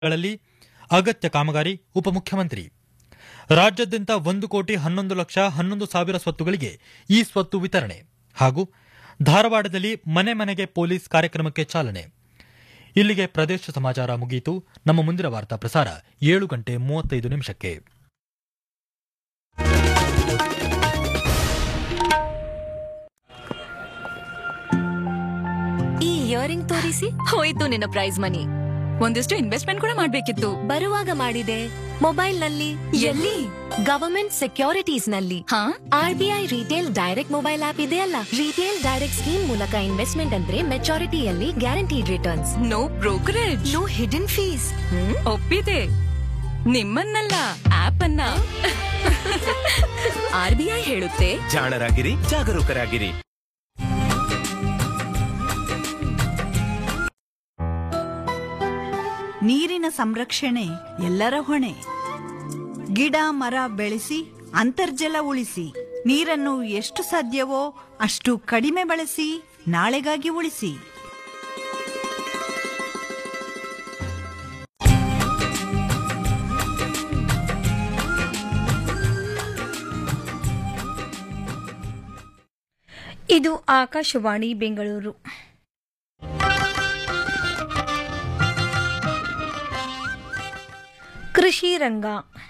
ಗಳಲ್ಲಿ ಅಗತ್ಯ ಕಾಮಗಾರಿ ಉಪಮುಖ್ಯಮಂತ್ರಿ ರಾಜ್ಯಾದ್ಯಂತ ಒಂದು ಕೋಟಿ ಹನ್ನೊಂದು ಲಕ್ಷ ಹನ್ನೊಂದು ಸಾವಿರ ಸ್ವತ್ತುಗಳಿಗೆ ಈ ಸ್ವತ್ತು ವಿತರಣೆ ಹಾಗೂ ಧಾರವಾಡದಲ್ಲಿ ಮನೆ ಮನೆಗೆ ಪೊಲೀಸ್ ಕಾರ್ಯಕ್ರಮಕ್ಕೆ ಚಾಲನೆ ಇಲ್ಲಿಗೆ ಪ್ರದೇಶ ಸಮಾಚಾರ ಮುಗಿಯಿತು ನಮ್ಮ ಮುಂದಿನ ವಾರ್ತಾ ಪ್ರಸಾರ ಏಳು ಗಂಟೆ ಮೂವತ್ತೈದು ನಿಮಿಷಕ್ಕೆ ಈ ಇಯರಿಂಗ್ ತೋರಿಸಿ ಹೋಯ್ತು ನಿನ್ನ ಪ್ರೈಸ್ ಮನಿ ಒಂದಿಷ್ಟು ಇನ್ವೆಸ್ಟ್ಮೆಂಟ್ ಕೂಡ ಮಾಡ್ಬೇಕಿತ್ತು ಬರುವಾಗ ಮಾಡಿದೆ ಮೊಬೈಲ್ ನಲ್ಲಿ ಎಲ್ಲಿ ಗವರ್ಮೆಂಟ್ ಸೆಕ್ಯೂರಿಟೀಸ್ ನಲ್ಲಿ ಹಾ RBI retail direct mobile app ಇದೆಯಲ್ಲ ರಿಟೇಲ್ ಡೈರೆಕ್ಟ್ ಸ್ಕೀಮ್ ಮೂಲಕ ಇನ್ವೆಸ್ಟ್ಮೆಂಟ್ ಅಂದ್ರೆ ಮೆಚಾರಿಟಿಯಲ್ಲಿ guaranteed returns no brokerage no hidden fees ಒಪ್ಪಿದೆ ನಿಮ್ಮನ್ನಲ್ಲ ಆಪ್ ಅನ್ನ ಆರ್ ಬಿ ಐ ಹೇಳುತ್ತೆ ಜಾಣರಾಗಿರಿ ಜಾಗರೂಕರಾಗಿರಿ ನೀರಿನ ಸಂರಕ್ಷಣೆ ಎಲ್ಲರ ಹೊಣೆ ಗಿಡ ಮರ ಬೆಳೆಸಿ ಅಂತರ್ಜಲ ಉಳಿಸಿ ನೀರನ್ನು ಎಷ್ಟು ಸಾಧ್ಯವೋ ಅಷ್ಟು ಕಡಿಮೆ ಬಳಸಿ ನಾಳೆಗಾಗಿ ಉಳಿಸಿ ಇದು ಆಕಾಶವಾಣಿ ಬೆಂಗಳೂರು ಕೃಷಿ ರಂಗ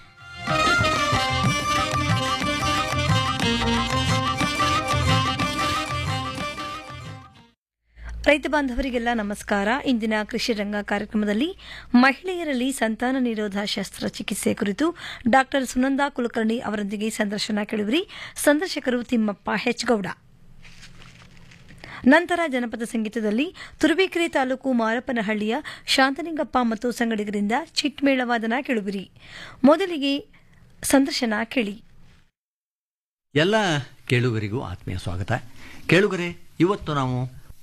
ರೈತ ಬಾಂಧವರಿಗೆಲ್ಲ ನಮಸ್ಕಾರ ಇಂದಿನ ಕೃಷಿ ರಂಗ ಕಾರ್ಯಕ್ರಮದಲ್ಲಿ ಮಹಿಳೆಯರಲ್ಲಿ ಸಂತಾನ ನಿರೋಧ ಶಸ್ತ್ರಚಿಕಿತ್ಸೆ ಕುರಿತು ಡಾಕ್ಟರ್ ಸುನಂದಾ ಕುಲಕರ್ಣಿ ಅವರೊಂದಿಗೆ ಸಂದರ್ಶನ ಕೇಳುವಿರಿ ಸಂದರ್ಶಕರು ತಿಮ್ಮಪ್ಪ ಹೆಚ್ಗೌಡ ನಂತರ ಜನಪದ ಸಂಗೀತದಲ್ಲಿ ತುರುವೇಕೆರೆ ತಾಲೂಕು ಮಾರಪ್ಪನಹಳ್ಳಿಯ ಶಾಂತಲಿಂಗಪ್ಪ ಮತ್ತು ಸಂಗಡಿಗರಿಂದ ಚಿಟ್ಮೇಳವಾದನ ಕೇಳುವಿರಿ ಮೊದಲಿಗೆ ಸಂದರ್ಶನ ಕೇಳಿ ಎಲ್ಲ ಕೇಳುಗರಿಗೂ ಆತ್ಮೀಯ ಸ್ವಾಗತ ಕೇಳುಗರೆ ಇವತ್ತು ನಾವು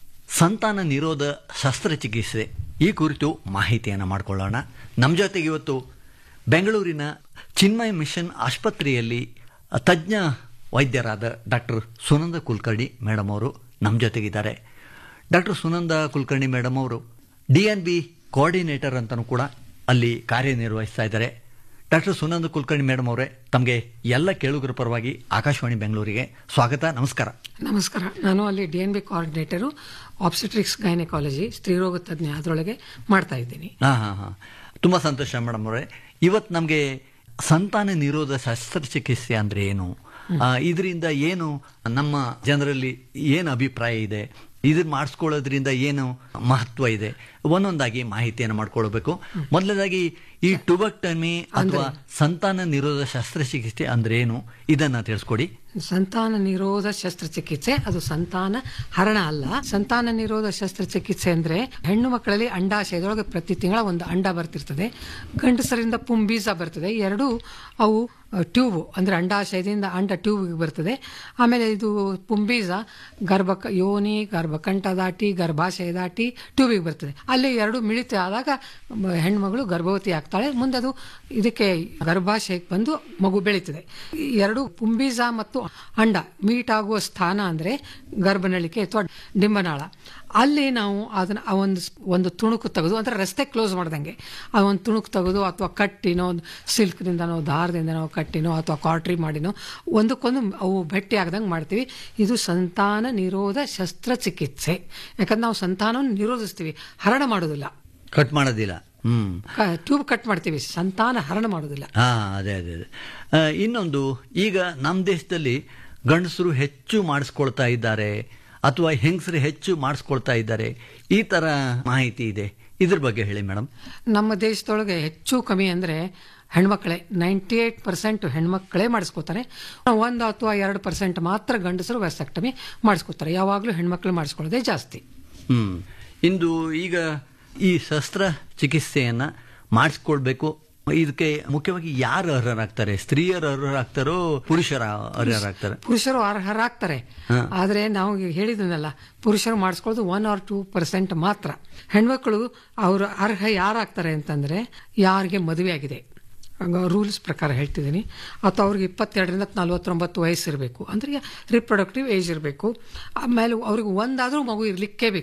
ಸಂತಾನ ನಿರೋಧ ಶಸ್ತ್ರಚಿಕಿತ್ಸೆ ಈ ಕುರಿತು ಮಾಹಿತಿಯನ್ನು ಮಾಡಿಕೊಳ್ಳೋಣ ನಮ್ಮ ಜೊತೆಗೆ ಇವತ್ತು ಬೆಂಗಳೂರಿನ ಚಿನ್ಮಯ ಮಿಷನ್ ಆಸ್ಪತ್ರೆಯಲ್ಲಿ ತಜ್ಞ ವೈದ್ಯರಾದ ಡಾಕ್ಟರ್ ಸುನಂದ ಕುಲಕರ್ಣಿ ಮೇಡಮ್ ಅವರು ನಮ್ಮ ಜೊತೆಗಿದ್ದಾರೆ ಡಾಕ್ಟರ್ ಸುನಂದ ಕುಲಕರ್ಣಿ ಮೇಡಮ್ ಅವರು ಡಿ ಎನ್ ಬಿ ಕೋಆರ್ಡಿನೇಟರ್ ಅಂತಲೂ ಕೂಡ ಅಲ್ಲಿ ಕಾರ್ಯನಿರ್ವಹಿಸ್ತಾ ಇದ್ದಾರೆ ಡಾಕ್ಟರ್ ಸುನಂದ ಕುಲಕರ್ಣಿ ಮೇಡಮ್ ಅವರೇ ತಮಗೆ ಎಲ್ಲ ಕೇಳುಗರ ಪರವಾಗಿ ಆಕಾಶವಾಣಿ ಬೆಂಗಳೂರಿಗೆ ಸ್ವಾಗತ ನಮಸ್ಕಾರ ನಮಸ್ಕಾರ ನಾನು ಅಲ್ಲಿ D N B coordinator obstetrics gynaecology ಸ್ತ್ರೀರೋಗ ತಜ್ಞ ಅದರೊಳಗೆ ಮಾಡ್ತಾ ಇದ್ದೀನಿ ಹಾಂ ಹಾಂ ಹಾಂ ತುಂಬ ಸಂತೋಷ ಮೇಡಮ್ ಅವರೇ ಇವತ್ತು ನಮಗೆ ಸಂತಾನ ನಿರೋಧ ಶಸ್ತ್ರಚಿಕಿತ್ಸೆ ಅಂದರೆ ಏನು ಇದರಿಂದ ಏನು ನಮ್ಮ ಜನರಲ್ಲಿ ಏನು ಅಭಿಪ್ರಾಯ ಇದೆ ಇದನ್ನ ಮಾಡಿಸ್ಕೊಳ್ಳೋದ್ರಿಂದ ಏನು ಮಹತ್ವ ಇದೆ ಒಂದೊಂದಾಗಿ ಮಾಹಿತಿಯನ್ನು ಮಾಡ್ಕೊಳ್ಬೇಕು ಮೊದಲನೇದಾಗಿ ಈ ಟುಬಕ್ಟಮಿ ಅಥವಾ ಸಂತಾನ ನಿರೋಧ ಶಸ್ತ್ರಚಿಕಿತ್ಸೆ ಅಂದ್ರೆ ಏನು ಇದನ್ನ ತಿಳಿಸ್ಕೊಡಿ ಸಂತಾನ ನಿರೋಧ ಶಸ್ತ್ರಚಿಕಿತ್ಸೆ ಅದು ಸಂತಾನ ಹರಣ ಅಲ್ಲ ಸಂತಾನ ನಿರೋಧ ಶಸ್ತ್ರಚಿಕಿತ್ಸೆ ಅಂದ್ರೆ ಹೆಣ್ಣು ಮಕ್ಕಳಲ್ಲಿ ಅಂಡಾಶಯದೊಳಗೆ ಪ್ರತಿ ತಿಂಗಳ ಒಂದು ಅಂಡ ಬರ್ತಿರ್ತದೆ ಗಂಡಸರಿಂದ ಪುಂಬೀಜ ಬರ್ತದೆ ಎರಡು ಅವು ಟ್ಯೂಬ್ ಅಂದ್ರೆ ಅಂಡಾಶಯದಿಂದ ಅಂಡ ಟ್ಯೂಬ್ಗೆ ಬರ್ತದೆ ಆಮೇಲೆ ಇದು ಪುಂಬೀಜ ಗರ್ಭ ಯೋನಿ ಗರ್ಭಕಂಠ ದಾಟಿ ಗರ್ಭಾಶಯ ದಾಟಿ ಟ್ಯೂಬಿಗೆ ಬರ್ತದೆ ಅಲ್ಲಿ ಎರಡು ಮಿಳಿತ ಆದಾಗ ಮ- ಹೆಣ್ಮಗಳು ಗರ್ಭವತಿ ಆಗ್ತಾಳೆ ಮುಂದೆ ಅದು ಇದಕ್ಕೆ ಗರ್ಭಾಶಯಕ್ಕೆ ಬಂದು ಮಗು ಬೆಳೀತದೆ ಈ ಎರಡು ಪುಂಬೀಜ ಮತ್ತು ಅಂಡ ಮೀಟ್ ಆಗುವ ಸ್ಥಾನ ಅಂದ್ರೆ ಗರ್ಭನಳಿಕೆ ಅಥವಾ ಡಿಂಬನಾಳ ಅಲ್ಲಿ ನಾವು ಅದನ್ನ ಆ ಒಂದು ಸ್- ಒಂದು ತುಣುಕು ತೆಗೆದು ಅಂದ್ರೆ ರಸ್ತೆ ಕ್ಲೋಸ್ ಮಾಡ್ದಂಗೆ ಆ ಒಂದು ತುಣುಕು ತೆಗೆದು ಅಥವಾ ಕಟ್ಟಿನೋ ಸಿಲ್ಕ್ದಿಂದನೋ ದಾರದಿಂದನೋ ಕಟ್ಟಿನೋ ಅಥವಾ ಕಾಟ್ರಿ ಮಾಡಿನೋ ಒಂದಕ್ಕೊಂದು ಅವು ಭೇಟಿ ಆಗದಂಗೆ ಮಾಡ್ತೀವಿ ಇದು ಸಂತಾನ ನಿರೋಧ ಶಸ್ತ್ರಚಿಕಿತ್ಸೆ ಯಾಕಂದ್ರೆ ನಾವು ಸಂತಾನವನ್ನು ನಿರೋಧಿಸ್ತೀವಿ ಹರಣ ಮಾಡೋದಿಲ್ಲ ಕಟ್ ಮಾಡೋದಿಲ್ಲ ಹ್ಮ್ ಟ್ಯೂಬ್ ಕಟ್ ಮಾಡ್ತೀವಿ ಸಂತಾನ ಹರಣ ಮಾಡೋದಿಲ್ಲ ಹಾ ಅದೇ ಅದೇ ಅದೇ ಆ, ಇನ್ನೊಂದು ಈಗ ನಮ್ಮ ದೇಶದಲ್ಲಿ ಗಂಡಸರು ಹೆಚ್ಚು ಮಾಡಿಸ್ಕೊಳ್ತಾ ಇದ್ದಾರೆ ಅಥವಾ ಹೆಂಗಸರು ಹೆಚ್ಚು ಮಾಡಿಸ್ಕೊಳ್ತಾ ಇದ್ದಾರೆ ಈ ತರ ಮಾಹಿತಿ ಇದೆ ಇದ್ರ ಬಗ್ಗೆ ಹೇಳಿ ಮೇಡಮ್ ನಮ್ಮ ದೇಶದೊಳಗೆ ಹೆಚ್ಚು ಕಮ್ಮಿ ಅಂದ್ರೆ ಹೆಣ್ಮಕ್ಳೇ ನೈಂಟಿ ಏಟ್ ಪರ್ಸೆಂಟ್ ಹೆಣ್ಮಕ್ಳೇ ಮಾಡಿಸ್ಕೋತಾರೆ ಒಂದು ಅಥವಾ ಎರಡು ಪರ್ಸೆಂಟ್ ಮಾತ್ರ ಗಂಡಸರು ವ್ಯಾಸಕ್ಟಮಿ ಮಾಡಿಸ್ಕೋತಾರೆ ಯಾವಾಗಲೂ ಹೆಣ್ಮಕ್ಳು ಮಾಡಿಸ್ಕೊಳ್ಳೋದೇ ಜಾಸ್ತಿ ಹ್ಮ್ ಇಂದು ಈಗ ಈ ಶಸ್ತ್ರ ಚಿಕಿತ್ಸೆಯನ್ನ ಮಾಡಿಸ್ಕೊಳ್ಬೇಕು ಇದಕ್ಕೆ ಮುಖ್ಯವಾಗಿ ಯಾರು ಅರ್ಹರಾಗ್ತಾರೆ ಸ್ತ್ರೀಯರು ಅರ್ಹರಾಗ್ತಾರೋ ಪುರುಷರ ಅರ್ಹರಾಗ್ತಾರೆ ಪುರುಷರು ಅರ್ಹರಾಗ್ತಾರೆ ಆದ್ರೆ ನಾವು ಈಗ ಹೇಳಿದ್ನಲ್ಲ ಪುರುಷರು ಮಾಡಿಸ್ಕೊಳ್ಳೋದು ಒನ್ ಆರ್ ಟೂ ಪರ್ಸೆಂಟ್ ಮಾತ್ರ ಹೆಣ್ಮಕ್ಳು ಅವರು ಅರ್ಹ ಯಾರಾಗ್ತಾರೆ ಅಂತಂದ್ರೆ ಯಾರಿಗೆ ಮದುವೆ ಆಗಿದೆ ರೂಲ್ಸ್ ಪ್ರಕಾರ ಹೇಳ್ತಿದ್ದೀನಿ ಅಥವಾ ಅವ್ರಿಗೆ ಇಪ್ಪತ್ತೆರಡರಿಂದ ನಲವತ್ತೊಂಬತ್ತು ವಯಸ್ಸಿರಬೇಕು ಅಂದ್ರೆ ರಿಪ್ರೊಡಕ್ಟಿವ್ ಏಜ್ ಇರಬೇಕು ಆಮೇಲೆ ಅವ್ರಿಗೆ ಒಂದಾದರೂ ಮಗು ಇರಲಿಕ್ಕೇ ಬೇಕು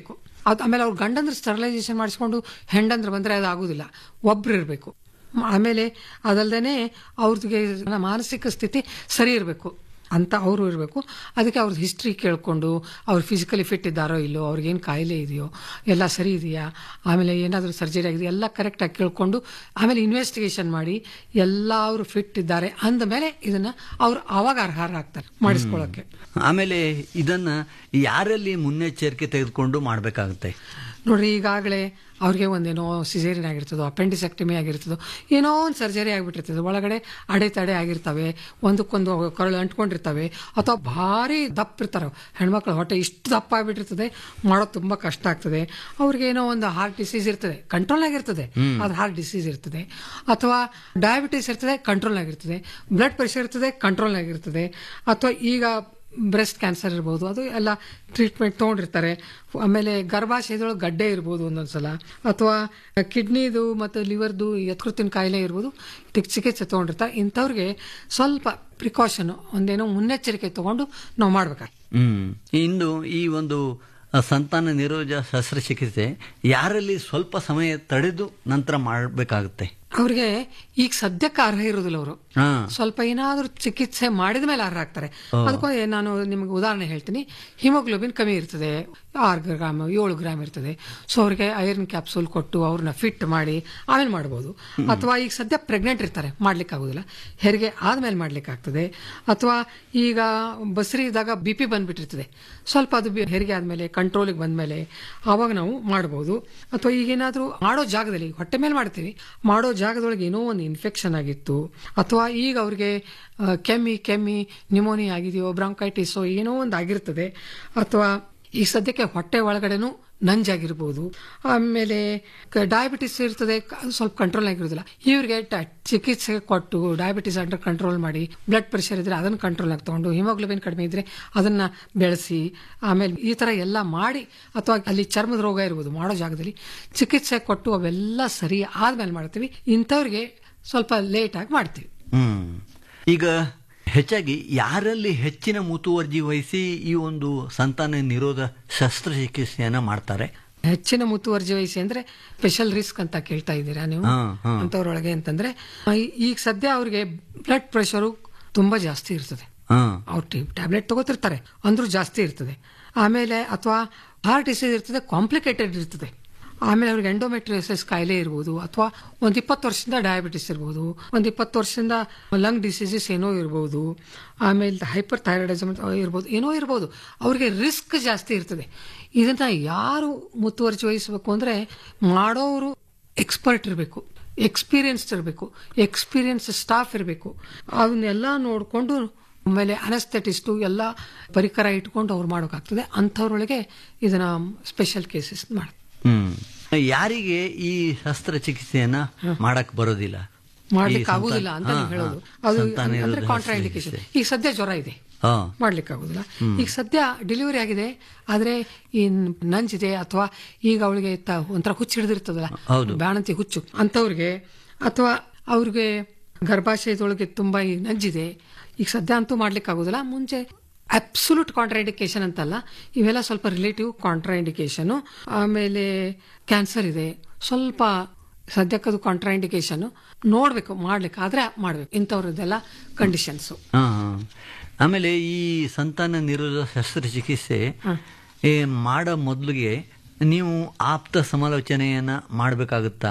ಅದು ಆಮೇಲೆ ಅವ್ರ ಗಂಡಂದ್ರೆ ಸ್ಟೆರಿಲೈಸೇಷನ್ ಮಾಡಿಸ್ಕೊಂಡು ಹೆಂಡಂದ್ರೆ ಬಂದ್ರೆ ಅದು ಆಗುದಿಲ್ಲ ಒಬ್ರು ಇರಬೇಕು ಆಮೇಲೆ ಅದಲ್ದೇನೆ ಅವ್ರಿಗೆ ಮಾನಸಿಕ ಸ್ಥಿತಿ ಸರಿ ಇರಬೇಕು ಅಂತ ಅವರು ಇರಬೇಕು ಅದಕ್ಕೆ ಅವ್ರದ್ದು ಹಿಸ್ಟ್ರಿ ಕೇಳಿಕೊಂಡು ಅವ್ರು ಫಿಸಿಕಲಿ ಫಿಟ್ ಇದ್ದಾರೋ ಇಲ್ಲೋ ಅವ್ರಿಗೇನು ಕಾಯಿಲೆ ಇದೆಯೋ ಎಲ್ಲ ಸರಿ ಇದೆಯಾ ಆಮೇಲೆ ಏನಾದರೂ ಸರ್ಜರಿ ಆಗಿದೆ ಎಲ್ಲ ಕರೆಕ್ಟಾಗಿ ಕೇಳಿಕೊಂಡು ಆಮೇಲೆ ಇನ್ವೆಸ್ಟಿಗೇಷನ್ ಮಾಡಿ ಎಲ್ಲ ಅವರು ಫಿಟ್ ಇದ್ದಾರೆ ಅಂದ ಮೇಲೆ ಇದನ್ನ ಅವ್ರು ಆವಾಗ ಅರ್ಹರ ಆಗ್ತಾರೆ ಮಾಡಿಸ್ಕೊಳ್ಳೋಕೆ ಆಮೇಲೆ ಇದನ್ನ ಯಾರಲ್ಲಿ ಮುನ್ನೆಚ್ಚರಿಕೆ ತೆಗೆದುಕೊಂಡು ಮಾಡಬೇಕಾಗುತ್ತೆ ನೋಡ್ರಿ ಈಗಾಗಲೇ ಅವ್ರಿಗೆ ಒಂದೇನೋ ಸಿಸೇರಿಯನ್ ಆಗಿರ್ತದೋ ಅಪೆಂಡಿಸೆಕ್ಟಮಿ ಆಗಿರ್ತದೋ ಏನೋ ಒಂದು ಸರ್ಜರಿ ಆಗಿಬಿಟ್ಟಿರ್ತದೆ ಒಳಗಡೆ ಅಡೆತಡೆ ಆಗಿರ್ತವೆ ಒಂದಕ್ಕೊಂದು ಕರಳು ಅಂಟ್ಕೊಂಡಿರ್ತವೆ ಅಥವಾ ಭಾರಿ ದಪ್ಪ ಇರ್ತಾರೆ ಹೆಣ್ಮಕ್ಳು ಹೊಟ್ಟೆ ಇಷ್ಟು ದಪ್ಪ ಆಗಿಬಿಟ್ಟಿರ್ತದೆ ಮಾಡೋದು ತುಂಬಾ ಕಷ್ಟ ಆಗ್ತದೆ ಅವ್ರಿಗೆ ಏನೋ ಒಂದು ಹಾರ್ಟ್ ಡಿಸೀಸ್ ಇರ್ತದೆ ಕಂಟ್ರೋಲ್ ಆಗಿರ್ತದೆ ಅದು ಹಾರ್ಟ್ ಡಿಸೀಸ್ ಇರ್ತದೆ ಅಥವಾ ಡಯಾಬಿಟಿಸ್ ಇರ್ತದೆ ಕಂಟ್ರೋಲ್ ಆಗಿರ್ತದೆ ಬ್ಲಡ್ ಪ್ರೆಷರ್ ಇರ್ತದೆ ಕಂಟ್ರೋಲ್ ಆಗಿರ್ತದೆ ಅಥವಾ ಈಗ ಬ್ರೆಸ್ಟ್ ಕ್ಯಾನ್ಸರ್ ಇರ್ಬೋದು ಅದು ಎಲ್ಲ ಟ್ರೀಟ್ಮೆಂಟ್ ತೊಗೊಂಡಿರ್ತಾರೆ ಆಮೇಲೆ ಗರ್ಭಾಶಯದೊಳಗೆ ಗಡ್ಡೆ ಇರ್ಬೋದು ಒಂದೊಂದ್ಸಲ ಅಥವಾ ಕಿಡ್ನಿದು ಮತ್ತು ಲಿವರ್ದು ಯಕೃತ್ತಿನ ಕಾಯಿಲೆ ಇರ್ಬೋದು ಇದಕ್ಕೆ ಚಿಕಿತ್ಸೆ ತೊಗೊಂಡಿರ್ತಾರೆ ಇಂಥವ್ರಿಗೆ ಸ್ವಲ್ಪ ಪ್ರಿಕಾಷನ್ ಒಂದೇನೋ ಮುನ್ನೆಚ್ಚರಿಕೆ ತಗೊಂಡು ನಾವು ಮಾಡ್ಬೇಕಾಗ್ತದೆ ಹ್ಮ್ ಇಂದು ಈ ಒಂದು ಅ, ಸಂತಾನ ನಿರೋಧ ಶಸ್ತ್ರಚಿಕಿತ್ಸೆ ಯಾರಲ್ಲಿ ಸ್ವಲ್ಪ ಸಮಯ ತಡೆದು ನಂತರ ಮಾಡಬೇಕಾಗುತ್ತೆ ಅವ್ರಿಗೆ ಈಗ ಸದ್ಯಕ್ಕೆ ಅರ್ಹ ಇರೋದಿಲ್ಲ ಅವರು ಹಾ ಸ್ವಲ್ಪ ಏನಾದರೂ ಚಿಕಿತ್ಸೆ ಮಾಡಿದ ಮೇಲೆ ಅರ್ಹ ಆಗ್ತಾರೆ ಅದಕ್ಕೆ ನಾನು ನಿಮಗೆ ಉದಾಹರಣೆ ಹೇಳ್ತೀನಿ ಹಿಮೋಗ್ಲೋಬಿನ್ ಕಮ್ಮಿ ಇರ್ತದೆ ಆರು ಗ್ರಾಮ್ ಏಳು ಗ್ರಾಮ್ ಇರ್ತದೆ ಸೊ ಅವ್ರಿಗೆ ಐರನ್ ಕ್ಯಾಪ್ಸೂಲ್ ಕೊಟ್ಟು ಅವ್ರನ್ನ ಫಿಟ್ ಮಾಡಿ ಆಮೇಲೆ ಮಾಡ್ಬೋದು ಅಥವಾ ಈಗ ಸದ್ಯ ಪ್ರೆಗ್ನೆಂಟ್ ಇರ್ತಾರೆ ಮಾಡ್ಲಿಕ್ಕೆ ಆಗೋದಿಲ್ಲ ಹೆರಿಗೆ ಆದ್ಮೇಲೆ ಮಾಡ್ಲಿಕ್ಕೆ ಆಗ್ತದೆ ಅಥವಾ ಈಗ ಬಸರಿ ಇದ್ದಾಗ ಬಿ ಪಿ ಬಂದ್ಬಿಟ್ಟಿರ್ತದೆ ಸ್ವಲ್ಪ ಅದು ಬಿ- ಹೆರಿಗೆ ಆದ್ಮೇಲೆ ಕಂಟ್ರೋಲಿಗೆ ಬಂದ್ಮೇಲೆ ಆವಾಗ ನಾವು ಮಾಡ್ಬೋದು ಅಥವಾ ಈಗೇನಾದ್ರೂ ಮಾಡೋ ಜಾಗದಲ್ಲಿ ಹೊಟ್ಟೆ ಮೇಲೆ ಮಾಡ್ತೀವಿ ಮಾಡೋ ಜಾಗದೊಳಗೆ ಏನೋ ಒಂದು ಇನ್ಫೆಕ್ಷನ್ ಆಗಿತ್ತು ಅಥವಾ ಈಗ ಅವ್ರಿಗೆ ಆ, ಕೆಮ್ಮಿ ಕೆಮ್ಮಿ ನ್ಯೂಮೋನಿಯಾ ಆಗಿದೆಯೋ ಬ್ರಾಂಕೈಟಿಸೋ ಏನೋ ಒಂದು ಆಗಿರ್ತದೆ ಅಥವಾ ಈ ಸದ್ಯಕ್ಕೆ ಹೊಟ್ಟೆ ಒಳಗಡೆನೂ ನಂಜಾಗಿರ್ಬೋದು ಆಮೇಲೆ ಡಯಾಬಿಟಿಸ್ ಇರ್ತದೆ ಕ- ಅದು ಸ್ವಲ್ಪ ಕಂಟ್ರೋಲ್ ಆಗಿರೋದಿಲ್ಲ ಇವ್ರಿಗೆ ಟ- ಚಿಕಿತ್ಸೆ ಕೊಟ್ಟು ಡಯಾಬಿಟಿಸ್ ಅಂಡರ್ ಕಂಟ್ರೋಲ್ ಮಾಡಿ ಬ್ಲಡ್ ಪ್ರೆಷರ್ ಇದ್ರೆ ಅದನ್ನು ಕಂಟ್ರೋಲ್ ಆಗಿ ತಗೊಂಡು ಹಿಮೋಗ್ಲೋಬಿನ್ ಕಡಿಮೆ ಇದ್ರೆ ಅದನ್ನ ಬೆಳೆಸಿ ಆಮೇಲೆ ಈ ತರ ಎಲ್ಲ ಮಾಡಿ ಅಥವಾ ಅಲ್ಲಿ ಚರ್ಮದ ರೋಗ ಇರ್ಬೋದು ಮಾಡೋ ಜಾಗದಲ್ಲಿ ಚಿಕಿತ್ಸೆ ಕೊಟ್ಟು ಅವೆಲ್ಲ ಸರಿ ಆದ್ಮೇಲೆ ಮಾಡ್ತೀವಿ ಇಂಥವ್ರಿಗೆ ಸ್ವಲ್ಪ ಲೇಟ್ ಆಗಿ ಮಾಡ್ತೀವಿ ಹ್ಮ್ ಈಗ ಹೆಚ್ಚಾಗಿ ಯಾರಲ್ಲಿ ಹೆಚ್ಚಿನ ಮುತುವರ್ಜಿ ವಹಿಸಿ ಈ ಒಂದು ಸಂತಾನ ನಿರೋಧ ಶಸ್ತ್ರಚಿಕಿತ್ಸೆಯನ್ನ ಮಾಡ್ತಾರೆ ಹೆಚ್ಚಿನ ಮುತುವರ್ಜಿ ವಹಿಸಿ ಅಂದ್ರೆ ಸ್ಪೆಷಲ್ ರಿಸ್ಕ್ ಅಂತ ಕೇಳ್ತಾ ಇದ್ದೀರಾ ನೀವು ಹಾ, ಹಾ. ಅಂತವ್ರೊಳಗೆ ಅಂತಂದ್ರೆ ಆ, ಈ- ಈಗ ಸದ್ಯ ಅವ್ರಿಗೆ ಬ್ಲಡ್ ಪ್ರೆಷರು ತುಂಬಾ ಜಾಸ್ತಿ ಇರ್ತದೆ ಹಾ ಅವ್ರು ಟ್ಯಾಬ್ಲೆಟ್ ತಗೋತಿರ್ತಾರೆ ಅಂದ್ರೂ ಜಾಸ್ತಿ ಇರ್ತದೆ ಆಮೇಲೆ ಅಥವಾ ಹಾರ್ಟ್ ಡಿಸೀಸ್ ಇರ್ತದೆ ಕಾಂಪ್ಲಿಕೇಟೆಡ್ ಇರ್ತದೆ ಆಮೇಲೆ ಅವ್ರಿಗೆ ಎಂಡೋಮೆಟ್ರಿಯೋಸಿಸ್ ಕಾಯಿಲೆ ಇರ್ಬೋದು ಅಥವಾ ಒಂದ್ ಇಪ್ಪತ್ತು ವರ್ಷದಿಂದ ಡಯಾಬಿಟಿಸ್ ಇರ್ಬೋದು ಒಂದ್ ಇಪ್ಪತ್ತು ವರ್ಷದಿಂದ ಲಂಗ್ ಡಿಸೀಸಸ್ ಏನೋ ಇರ್ಬೋದು ಆಮೇಲೆ ಹೈಪರ್ ಥೈರಾಯ್ಡಿಸಮ್ ಇರ್ಬೋದು ಏನೋ ಇರ್ಬೋದು ಅವ್ರಿಗೆ ರಿಸ್ಕ್ ಜಾಸ್ತಿ ಇರ್ತದೆ ಇದನ್ನ ಯಾರು ಮುತುವರ್ಜಿ ವಹಿಸಬೇಕು ಅಂದ್ರೆ ಮಾಡೋರು ಎಕ್ಸ್ಪರ್ಟ್ ಇರಬೇಕು ಎಕ್ಸ್ಪೀರಿಯನ್ಸ್ಡ್ ಇರಬೇಕು ಎಕ್ಸ್ಪೀರಿಯನ್ಸ್ ಸ್ಟಾಫ್ ಇರಬೇಕು ಅವನ್ನೆಲ್ಲ ನೋಡಿಕೊಂಡು ಆಮೇಲೆ ಅನಸ್ಥೆಟಿಸ್ಟು ಎಲ್ಲ ಪರಿಕರ ಇಟ್ಕೊಂಡು ಅವ್ರು ಮಾಡೋಕ್ಕಾಗ್ತದೆ ಅಂಥವ್ರೊಳಗೆ ಇದನ್ನ ಸ್ಪೆಷಲ್ ಕೇಸಸ್ ಮಾಡ ಹ್ಮ್ ಯಾರಿಗೆ ಈ ಶಸ್ತ್ರಚಿಕಿತ್ಸೆಯನ್ನ ಮಾಡಕ್ ಬರೋದಿಲ್ಲ ಮಾಡ್ಲಿಕ್ಕೆ ಈ ಸಂತಾನ- ಆಗುದಿಲ್ಲ ಅಂತ ಹಾ, ನೀವು ಹೇಳೋದು ಹಾ. ಅದು ಸಂತಾನ ಅಂದ್ರೆ ನಿರೋಧ ಕಾಂಟ್ರಾಂಡಿಕೇಶನ್ ಶಸ್ತ್ರಚಿಕಿತ್ಸೆ. ಈಗ ಸದ್ಯ ಜ್ವರ ಇದೆ ಹಾ ಮಾಡ್ಲಿಕ್ಕೆ ಆಗುದಿಲ್ಲ ಈಗ ಸದ್ಯ ಡೆಲಿವರಿ ಆಗಿದೆ ಆದ್ರೆ ಈ ನಂಜಿದೆ ಅಥವಾ ಈಗ ಅವಳಿಗೆ ತ- ಒಂಥರ ಹುಚ್ಚು ಹಿಡಿದಿರ್ತದಲ್ಲ ಹೌದು. ಬಾಣಂತಿ ಹುಚ್ಚು ಅಂತವ್ರಿಗೆ ಅಥವಾ ಅವ್ರಿಗೆ ಗರ್ಭಾಶಯದೊಳಗೆ ತುಂಬಾ ಈ ನಂಜಿದೆ ಈಗ ಸದ್ಯ ಅಂತೂ ಮಾಡ್ಲಿಕ್ಕೆ ಆಗುದಿಲ್ಲ ಮುಂಚೆ ಅಬ್ಸುಲೂಟ್ ಕಾಂಟ್ರಾಂಡಿಕೇಶನ್ ಅಂತಲ್ಲ ಇವೆಲ್ಲ ಸ್ವಲ್ಪ ರಿಲೇಟಿವ್ ಕಾಂಟ್ರಾಂಡಿಕೇಶನ್ ಆಮೇಲೆ ಕ್ಯಾನ್ಸರ್ ಇದೆ ಸ್ವಲ್ಪ ಸದ್ಯಕ್ಕದು ಕಾಂಟ್ರಾಂಡಿಕೇಶನ್ ನೋಡ್ಬೇಕು ಮಾಡ್ಲಿಕ್ಕೆ ಆದ್ರೆ ಮಾಡ್ಬೇಕು ಇಂಥವ್ರದ್ದೆಲ್ಲ ಕಂಡೀಷನ್ಸ್ ಹಾ ಹಾ. ಆಮೇಲೆ ಈ ಸಂತಾನ ನಿರೋಧ ಶಸ್ತ್ರಚಿಕಿತ್ಸೆ ಏ, ಮಾಡೋ ಮೊದಲಿಗೆ ನೀವು ಆಪ್ತ ಸಮಾಲೋಚನೆಯನ್ನ ಮಾಡಬೇಕಾಗುತ್ತಾ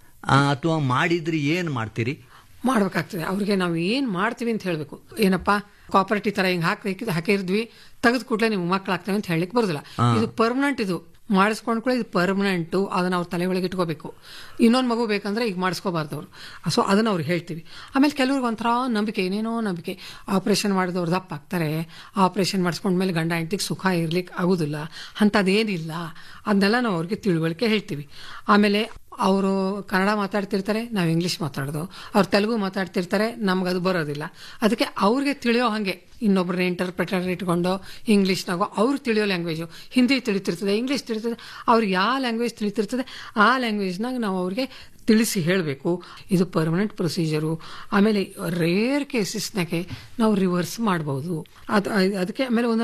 ಅಥವಾ ಮಾಡಿದ್ರೆ ಏನ್ ಮಾಡ್ತೀರಿ ಮಾಡ್ಬೇಕಾಗ್ತದೆ ಅವ್ರಿಗೆ ನಾವು ಏನ್ ಮಾಡ್ತೀವಿ ಅಂತ ಹೇಳ್ಬೇಕು ಏನಪ್ಪಾ ಕಾಪರೇಟಿವ್ ತರ ಹಿಂಗ್ ಹಾಕಿ ಹಾಕಿರ್ದ್ವಿ ತೆಗೆದು ಕೂಡಲೇ ನಿಮ್ಗೆ ಮಕ್ಕಳಾಗ್ತವೆ ಅಂತ ಹೇಳಲಿಕ್ಕೆ ಬರೋದಿಲ್ಲ ಇದು ಪರ್ಮನೆಂಟ್ ಇದು ಮಾಡಿಸ್ಕೊಂಡ್ ಕೂಡ ಇದು ಪರ್ಮನೆಂಟ್ ಅದನ್ನ ಅವ್ರ ತಲೆ ಒಳಗೆ ಇಟ್ಕೋಬೇಕು ಇನ್ನೊಂದು ಮಗು ಬೇಕಂದ್ರೆ ಈಗ ಮಾಡಿಸ್ಕೋಬಾರ್ದು ಅವರು ಸೊ ಅದನ್ನ ಅವ್ರಿಗೆ ಹೇಳ್ತೀವಿ ಆಮೇಲೆ ಕೆಲವ್ರಿಗೆ ಒಂಥರ ನಂಬಿಕೆ ಏನೇನೋ ನಂಬಿಕೆ ಆಪರೇಷನ್ ಮಾಡಿದವ್ರು ದಪ್ಪ ಆಗ್ತಾರೆ ಆಪರೇಷನ್ ಮಾಡಿಸ್ಕೊಂಡ್ಮೇಲೆ ಗಂಡ ಹೆಂಡತಿಗೆ ಸುಖ ಇರ್ಲಿಕ್ಕೆ ಆಗುದಿಲ್ಲ ಅಂಥದ್ದೇನಿಲ್ಲ ಅದನ್ನೆಲ್ಲ ನಾವು ಅವ್ರಿಗೆ ತಿಳುವಳಿಕೆ ಹೇಳ್ತೀವಿ ಆಮೇಲೆ ಅವರು ಕನ್ನಡ ಮಾತಾಡ್ತಿರ್ತಾರೆ ನಾವು ಇಂಗ್ಲಿಷ್ ಮಾತಾಡೋದು ಅವ್ರು ತೆಲುಗು ಮಾತಾಡ್ತಿರ್ತಾರೆ ನಮ್ಗೆ ಅದು ಬರೋದಿಲ್ಲ ಅದಕ್ಕೆ ಅವ್ರಿಗೆ ತಿಳಿಯೋ ಹಾಗೆ ಇನ್ನೊಬ್ಬರನ್ನ ಇಂಟರ್ಪ್ರಿಟರ್ ಇಟ್ಕೊಂಡು ಇಂಗ್ಲೀಷ್ನಾಗೋ ಅವ್ರು ತಿಳಿಯೋ ಲ್ಯಾಂಗ್ವೇಜು ಹಿಂದಿ ತಿಳಿತಿರ್ತದೆ ಇಂಗ್ಲೀಷ್ ತಿಳಿತದೆ ಅವ್ರಿಗೆ ಯಾವ ಲ್ಯಾಂಗ್ವೇಜ್ ತಿಳಿತಿರ್ತದೆ ಆ ಲ್ಯಾಂಗ್ವೇಜ್ನಾಗ ನಾವು ಅವ್ರಿಗೆ ತಿಳಿಸಿ ಹೇಳಬೇಕು ಇದು ಪರ್ಮನೆಂಟ್ ಪ್ರೊಸೀಜರು ಆಮೇಲೆ ರೇರ್ ಕೇಸಸ್ನಾಗೆ ನಾವು ರಿವರ್ಸ್ ಮಾಡ್ಬೋದು ಅದು ಅದಕ್ಕೆ ಆಮೇಲೆ ಒಂದೊಂದ್ಸಲ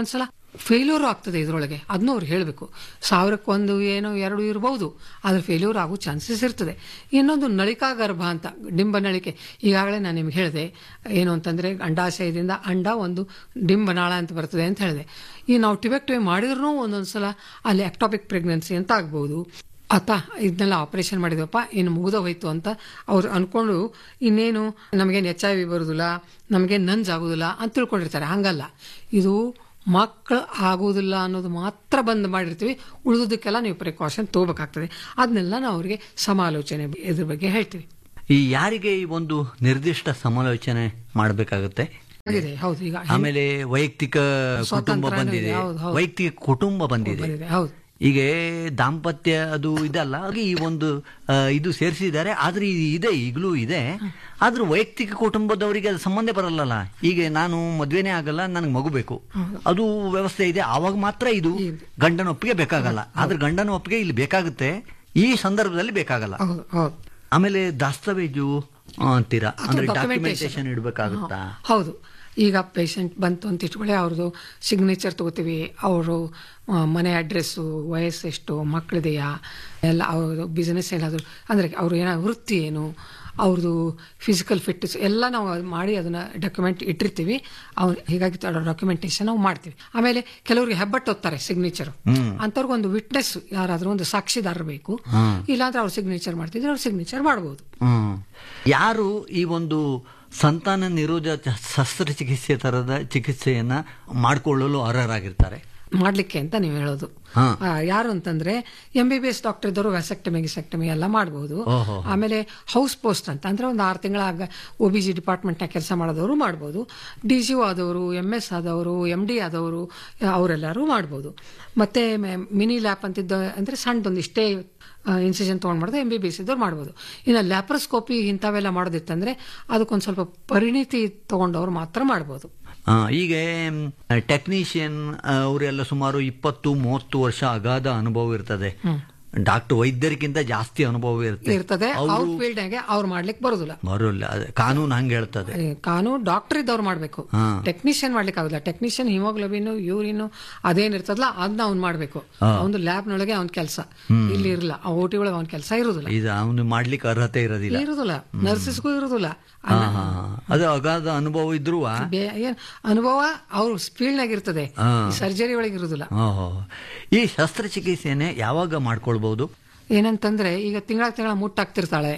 ಫೇಲ್ಯೂರ್ ಆಗ್ತದೆ ಇದರೊಳಗೆ ಅದನ್ನೂ ಅವ್ರು ಹೇಳಬೇಕು ಸಾವಿರಕ್ಕೊಂದು ಏನೋ ಎರಡು ಇರಬಹುದು ಆದರೆ ಫೇಲ್ಯೂರ್ ಆಗೋ ಚಾನ್ಸಸ್ ಇರ್ತದೆ ಇನ್ನೊಂದು ನಳಿಕಾ ಗರ್ಭ ಅಂತ ಡಿಂಬ ನಳಿಕೆ ಈಗಾಗಲೇ ನಾನು ನಿಮ್ಗೆ ಹೇಳಿದೆ ಏನು ಅಂತಂದರೆ ಅಂಡಾಶಯದಿಂದ ಅಂಡ ಒಂದು ಡಿಂಬನಾಳ ಅಂತ ಬರ್ತದೆ ಅಂತ ಹೇಳಿದೆ ಈ ನಾವು ಟಿಬೆಕ್ಟಿವ್ ಮಾಡಿದ್ರೂ ಒಂದೊಂದು ಸಲ ಅಲ್ಲಿ ಎಕ್ಟಾಪಿಕ್ ಪ್ರೆಗ್ನೆನ್ಸಿ ಅಂತ ಆಗ್ಬೋದು ಆತ ಇದನ್ನೆಲ್ಲ ಆಪರೇಷನ್ ಮಾಡಿದ್ವಪ್ಪ ಇನ್ನು ಮುಗಿದ ಹೋಯ್ತು ಅಂತ ಅವ್ರು ಅನ್ಕೊಂಡು ಇನ್ನೇನು ನಮಗೇನು ಎಚ್ ಐ ವಿ ಬರೋದಿಲ್ಲ ನಮಗೇನು ನಂಜ್ ಆಗೋದಿಲ್ಲ ಅಂತ ತಿಳ್ಕೊಂಡಿರ್ತಾರೆ ಹಂಗಲ್ಲ ಇದು ಮಕ್ಕಳು ಆಗೋದಿಲ್ಲ ಅನ್ನೋದು ಮಾತ್ರ ಬಂದ್ ಮಾಡಿರ್ತೀವಿ ಉಳಿದೋದಕ್ಕೆಲ್ಲ ನೀವು ಪ್ರಿಕಾಷನ್ ತಗೋಬೇಕಾಗ್ತದೆ ಅದನ್ನೆಲ್ಲ ನಾವು ಅವ್ರಿಗೆ ಸಮಾಲೋಚನೆ ಇದ್ರ ಬಗ್ಗೆ ಹೇಳ್ತೀವಿ ಈ ಯಾರಿಗೆ ಈ ಒಂದು ನಿರ್ದಿಷ್ಟ ಸಮಾಲೋಚನೆ ಮಾಡಬೇಕಾಗುತ್ತೆ ಆಗಿದೆ ಹೌದು ಈಗ ಆಮೇಲೆ ವೈಯಕ್ತಿಕ ಕುಟುಂಬ ಸ್ವಾತಂತ್ರ್ಯನೂ ಬಂದಿದೆ ಇದೆ, ಹೌದು, ಹೌದು. ವೈಯಕ್ತಿಕ ಕುಟುಂಬ ಬಂದಿದೆ ಬಂದಿದೆ, ಹೌದು ಈಗ ದಾಂಪತ್ಯ ಅದು ಇದಲ್ಲ ಹಾಗೆ ಈ ಒಂದು ಆ, ಇದು ಸೇರಿಸಿದ್ದಾರೆ ಆದ್ರೆ ಇದು ಇದೆ ಈಗಲೂ ಇದೆ ಆದ್ರೆ ವೈಯಕ್ತಿಕ ಕುಟುಂಬದವರಿಗೆ ಅದು ಸಂಬಂಧ ಬರಲ್ಲಲ್ಲ ಈಗ ನಾನು ಮದ್ವೆನೇ ಆಗಲ್ಲ ನನಗೆ ಮಗು ಬೇಕು ಅದು ವ್ಯವಸ್ಥೆ ಇದೆ ಆವಾಗ ಮಾತ್ರ ಇದು ಗಂಡನ ಒಪ್ಪಿಗೆ ಬೇಕಾಗಲ್ಲ ಆದ್ರೆ ಗಂಡನ ಒಪ್ಪಿಗೆ ಇಲ್ಲಿ ಬೇಕಾಗುತ್ತೆ ಈ ಸಂದರ್ಭದಲ್ಲಿ ಬೇಕಾಗಲ್ಲ ಹೌದು ಹೌದು ಆಮೇಲೆ ದಾಸ್ತವೇಜು ಆ, ಅಂತೀರಾ ಅಂದ್ರೆ documentation. ಡಾಕ್ಯುಮೆಂಟೇಶನ್ ಇಡಬೇಕಾಗುತ್ತಾ ಹೌದು ಈಗ ಪೇಷಂಟ್ ಬಂತು ಅಂತ ಇಟ್ಕೊಳ್ಳಿ ಅವ್ರದ್ದು ಸಿಗ್ನೇಚರ್ ತಗೋತೀವಿ ಅವರು ಮನೆ ಅಡ್ರೆಸ್ಸು ವಯಸ್ಸೆಷ್ಟು ಮಕ್ಕಳಿದೆಯಾ ಎಲ್ಲ ಅವ್ರದ್ದು ಬಿಸ್ನೆಸ್ ಏನಾದರೂ ಅಂದರೆ ಅವ್ರು ಏನೋ ವೃತ್ತಿ ಏನು ಅವ್ರದ್ದು ಫಿಸಿಕಲ್ ಫಿಟ್ನೆಸ್ ಎಲ್ಲ ನಾವು ಅದ್ ಮಾಡಿ ಅದನ್ನ ಡಾಕ್ಯುಮೆಂಟ್ ಇಟ್ಟಿರ್ತೀವಿ ಅವ್ರು ಹೀಗಾಗಿ ಡಾಕ್ಯುಮೆಂಟೇಶನ್ ನಾವು ಮಾಡ್ತೀವಿ ಆಮೇಲೆ ಕೆಲವ್ರಿಗೆ ಹೆಬ್ಬಟ್ಟು ಓದ್ತಾರೆ ಸಿಗ್ನೇಚರ್ ಅಂಥವ್ರಿಗೆ ಒಂದು ವಿಟ್ನೆಸ್ ಯಾರಾದರೂ ಒಂದು ಸಾಕ್ಷಿದಾರ ಬೇಕು ಇಲ್ಲಾಂದ್ರೆ ಅವ್ರು ಸಿಗ್ನೇಚರ್ ಮಾಡ್ತಿದ್ರೆ ಅವ್ರು ಸಿಗ್ನೇಚರ್ ಮಾಡ್ಬೋದು ಹ್ಮ್ ಯಾರು ಈ ಒಂದು ಸಂತಾನ ನಿರೋಧ ಚ- ಶಸ್ತ್ರಚಿಕಿತ್ಸೆ ತರದ ಚಿಕಿತ್ಸೆಯನ್ನ ಮಾಡಿಕೊಳ್ಳಲು ಅರ್ಹರಾಗಿರ್ತಾರೆ ಮಾಡ್ಲಿಕ್ಕೆ ಅಂತ ನೀವು ಹೇಳೋದು ಹಾ. ಆ, ಯಾರು ಅಂತಂದ್ರೆ M B B S doctor ಇದ್ದವರು ವ್ಯಾಸೆಕ್ಟಮಿ ಗಿಸೆಕ್ಟಮಿ ಎಲ್ಲ ಮಾಡಬಹುದು ಓಹೋ. ಆಮೇಲೆ ಹೌಸ್ ಪೋಸ್ಟ್ ಅಂತ ಅಂದ್ರೆ ಒಂದು ಆರು ತಿಂಗಳ ಒ ಬಿ ಜಿ ಡಿಪಾರ್ಟ್ಮೆಂಟ್ನ ಕೆಲಸ ಮಾಡೋದವರು ಮಾಡ್ಬೋದು ಡಿ ಸಿ ಆದವರು ಎಂ ಎಸ್ ಆದವರು ಎಂ ಡಿ ಆದವರು ಅವರೆಲ್ಲರೂ ಮಾಡ್ಬೋದು ಮತ್ತೆ ಮಿನಿ ಲ್ಯಾಪ್ ಅಂತಿದ್ದ ಅಂದ್ರೆ ಸಣ್ಣದೊಂದು ಇಷ್ಟೇ ಇನ್ಸಿಷನ್ ತೊಗೊಂಡು ಮಾಡೋದು ಎಂ ಬಿ ಬಿ ಎಸ್ ಇದ್ದವ್ರು ಮಾಡ್ಬೋದು ಇನ್ನು ಲ್ಯಾಪ್ರೋಸ್ಕೋಪಿ ಇಂಥವೆಲ್ಲ ಮಾಡೋದಿತ್ತಂದ್ರೆ ಅದಕ್ಕೊಂದು ಸ್ವಲ್ಪ ಪರಿಣಿತಿ ತಗೊಂಡವ್ರು ಮಾತ್ರ ಮಾಡ್ಬೋದು ಆ, ಈಗ ಟೆಕ್ನಿಷಿಯನ್ ಅವರೆಲ್ಲ ಸುಮಾರು ಇಪ್ಪತ್ತು ಮೂವತ್ತು ವರ್ಷ ಅಗಾಧ ಅನುಭವ ಇರ್ತದೆ ಡಾಕ್ಟರ್ ವೈದ್ಯರಿಗಿಂತ ಜಾಸ್ತಿ ಅನುಭವ ಇರುತ್ತೆ ಇರ್ತದೆ ಅವ್ರ ಅವರು ಫೀಲ್ಡ್ನಾಗೆ ಅವ್ರು ಮಾಡ್ಲಿಕ್ಕೆ ಬರೋದಿಲ್ಲ ಬರೋಲ್ಲ ಅದೇ ಕಾನೂನು ಹಂಗೆ ಹೇಳ್ತದೆ ಏ, ಕಾನೂನು ಡಾಕ್ಟರ್ ಇದ್ದವ್ರು ಮಾಡಬೇಕು ಹಾ. ಟೆಕ್ನಿಷಿಯನ್ ಮಾಡ್ಲಿಕ್ಕೆ ಆಗುದಿಲ್ಲ ಟೆಕ್ನಿಷಿಯನ್ ಹಿಮೋಗ್ಲೋಬಿನ್ ಯೂರಿನ್ ಅದೇನಿರ್ತದಲ್ಲ ಅದನ್ನ ಅವ್ನು ಮಾಡ್ಬೇಕು ಅವ್ನು ಲ್ಯಾಬ್ನೊಳಗೆ ಅವ್ನ ಕೆಲಸ ಇಲ್ಲಿ ಇರಲ್ಲ ಆ ಓಟಿ ಒಳಗೆ ಅವ್ನ ಕೆಲಸ ಇರುದಿಲ್ಲ ಇದು ಅವನು ಮಾಡ್ಲಿಕ್ಕೆ ಅರ್ಹತೆ ಇರೋದಿಲ್ಲ ಇರುದಿಲ್ಲ ನರ್ಸಸ್ಗೂ ಇರುದಿಲ್ಲ ಹಾ, ಹಾ. ಅದು ಅಗಾಧ ಅನುಭವ ಇದ್ರೂ ಬೇ- ಏನ್ ಅನುಭವ ಅವ್ರ ಫೀಲ್ಡ್ನಾಗ ಇರ್ತದೆ ಸರ್ಜರಿ ಒಳಗೆ ಇರುದಿಲ್ಲ ಓಹೋ ಈ ಶಸ್ತ್ರಚಿಕಿತ್ಸೆನೆ ಯಾವಾಗ ಮಾಡ್ಕೊಳ್ಬಹುದು ಏನಂತಂದ್ರೆ ಈಗ ತಿಂಗಳ ತಿಂಗಳ ಮುಟ್ಟಾಗ್ತಿರ್ತಾಳೆ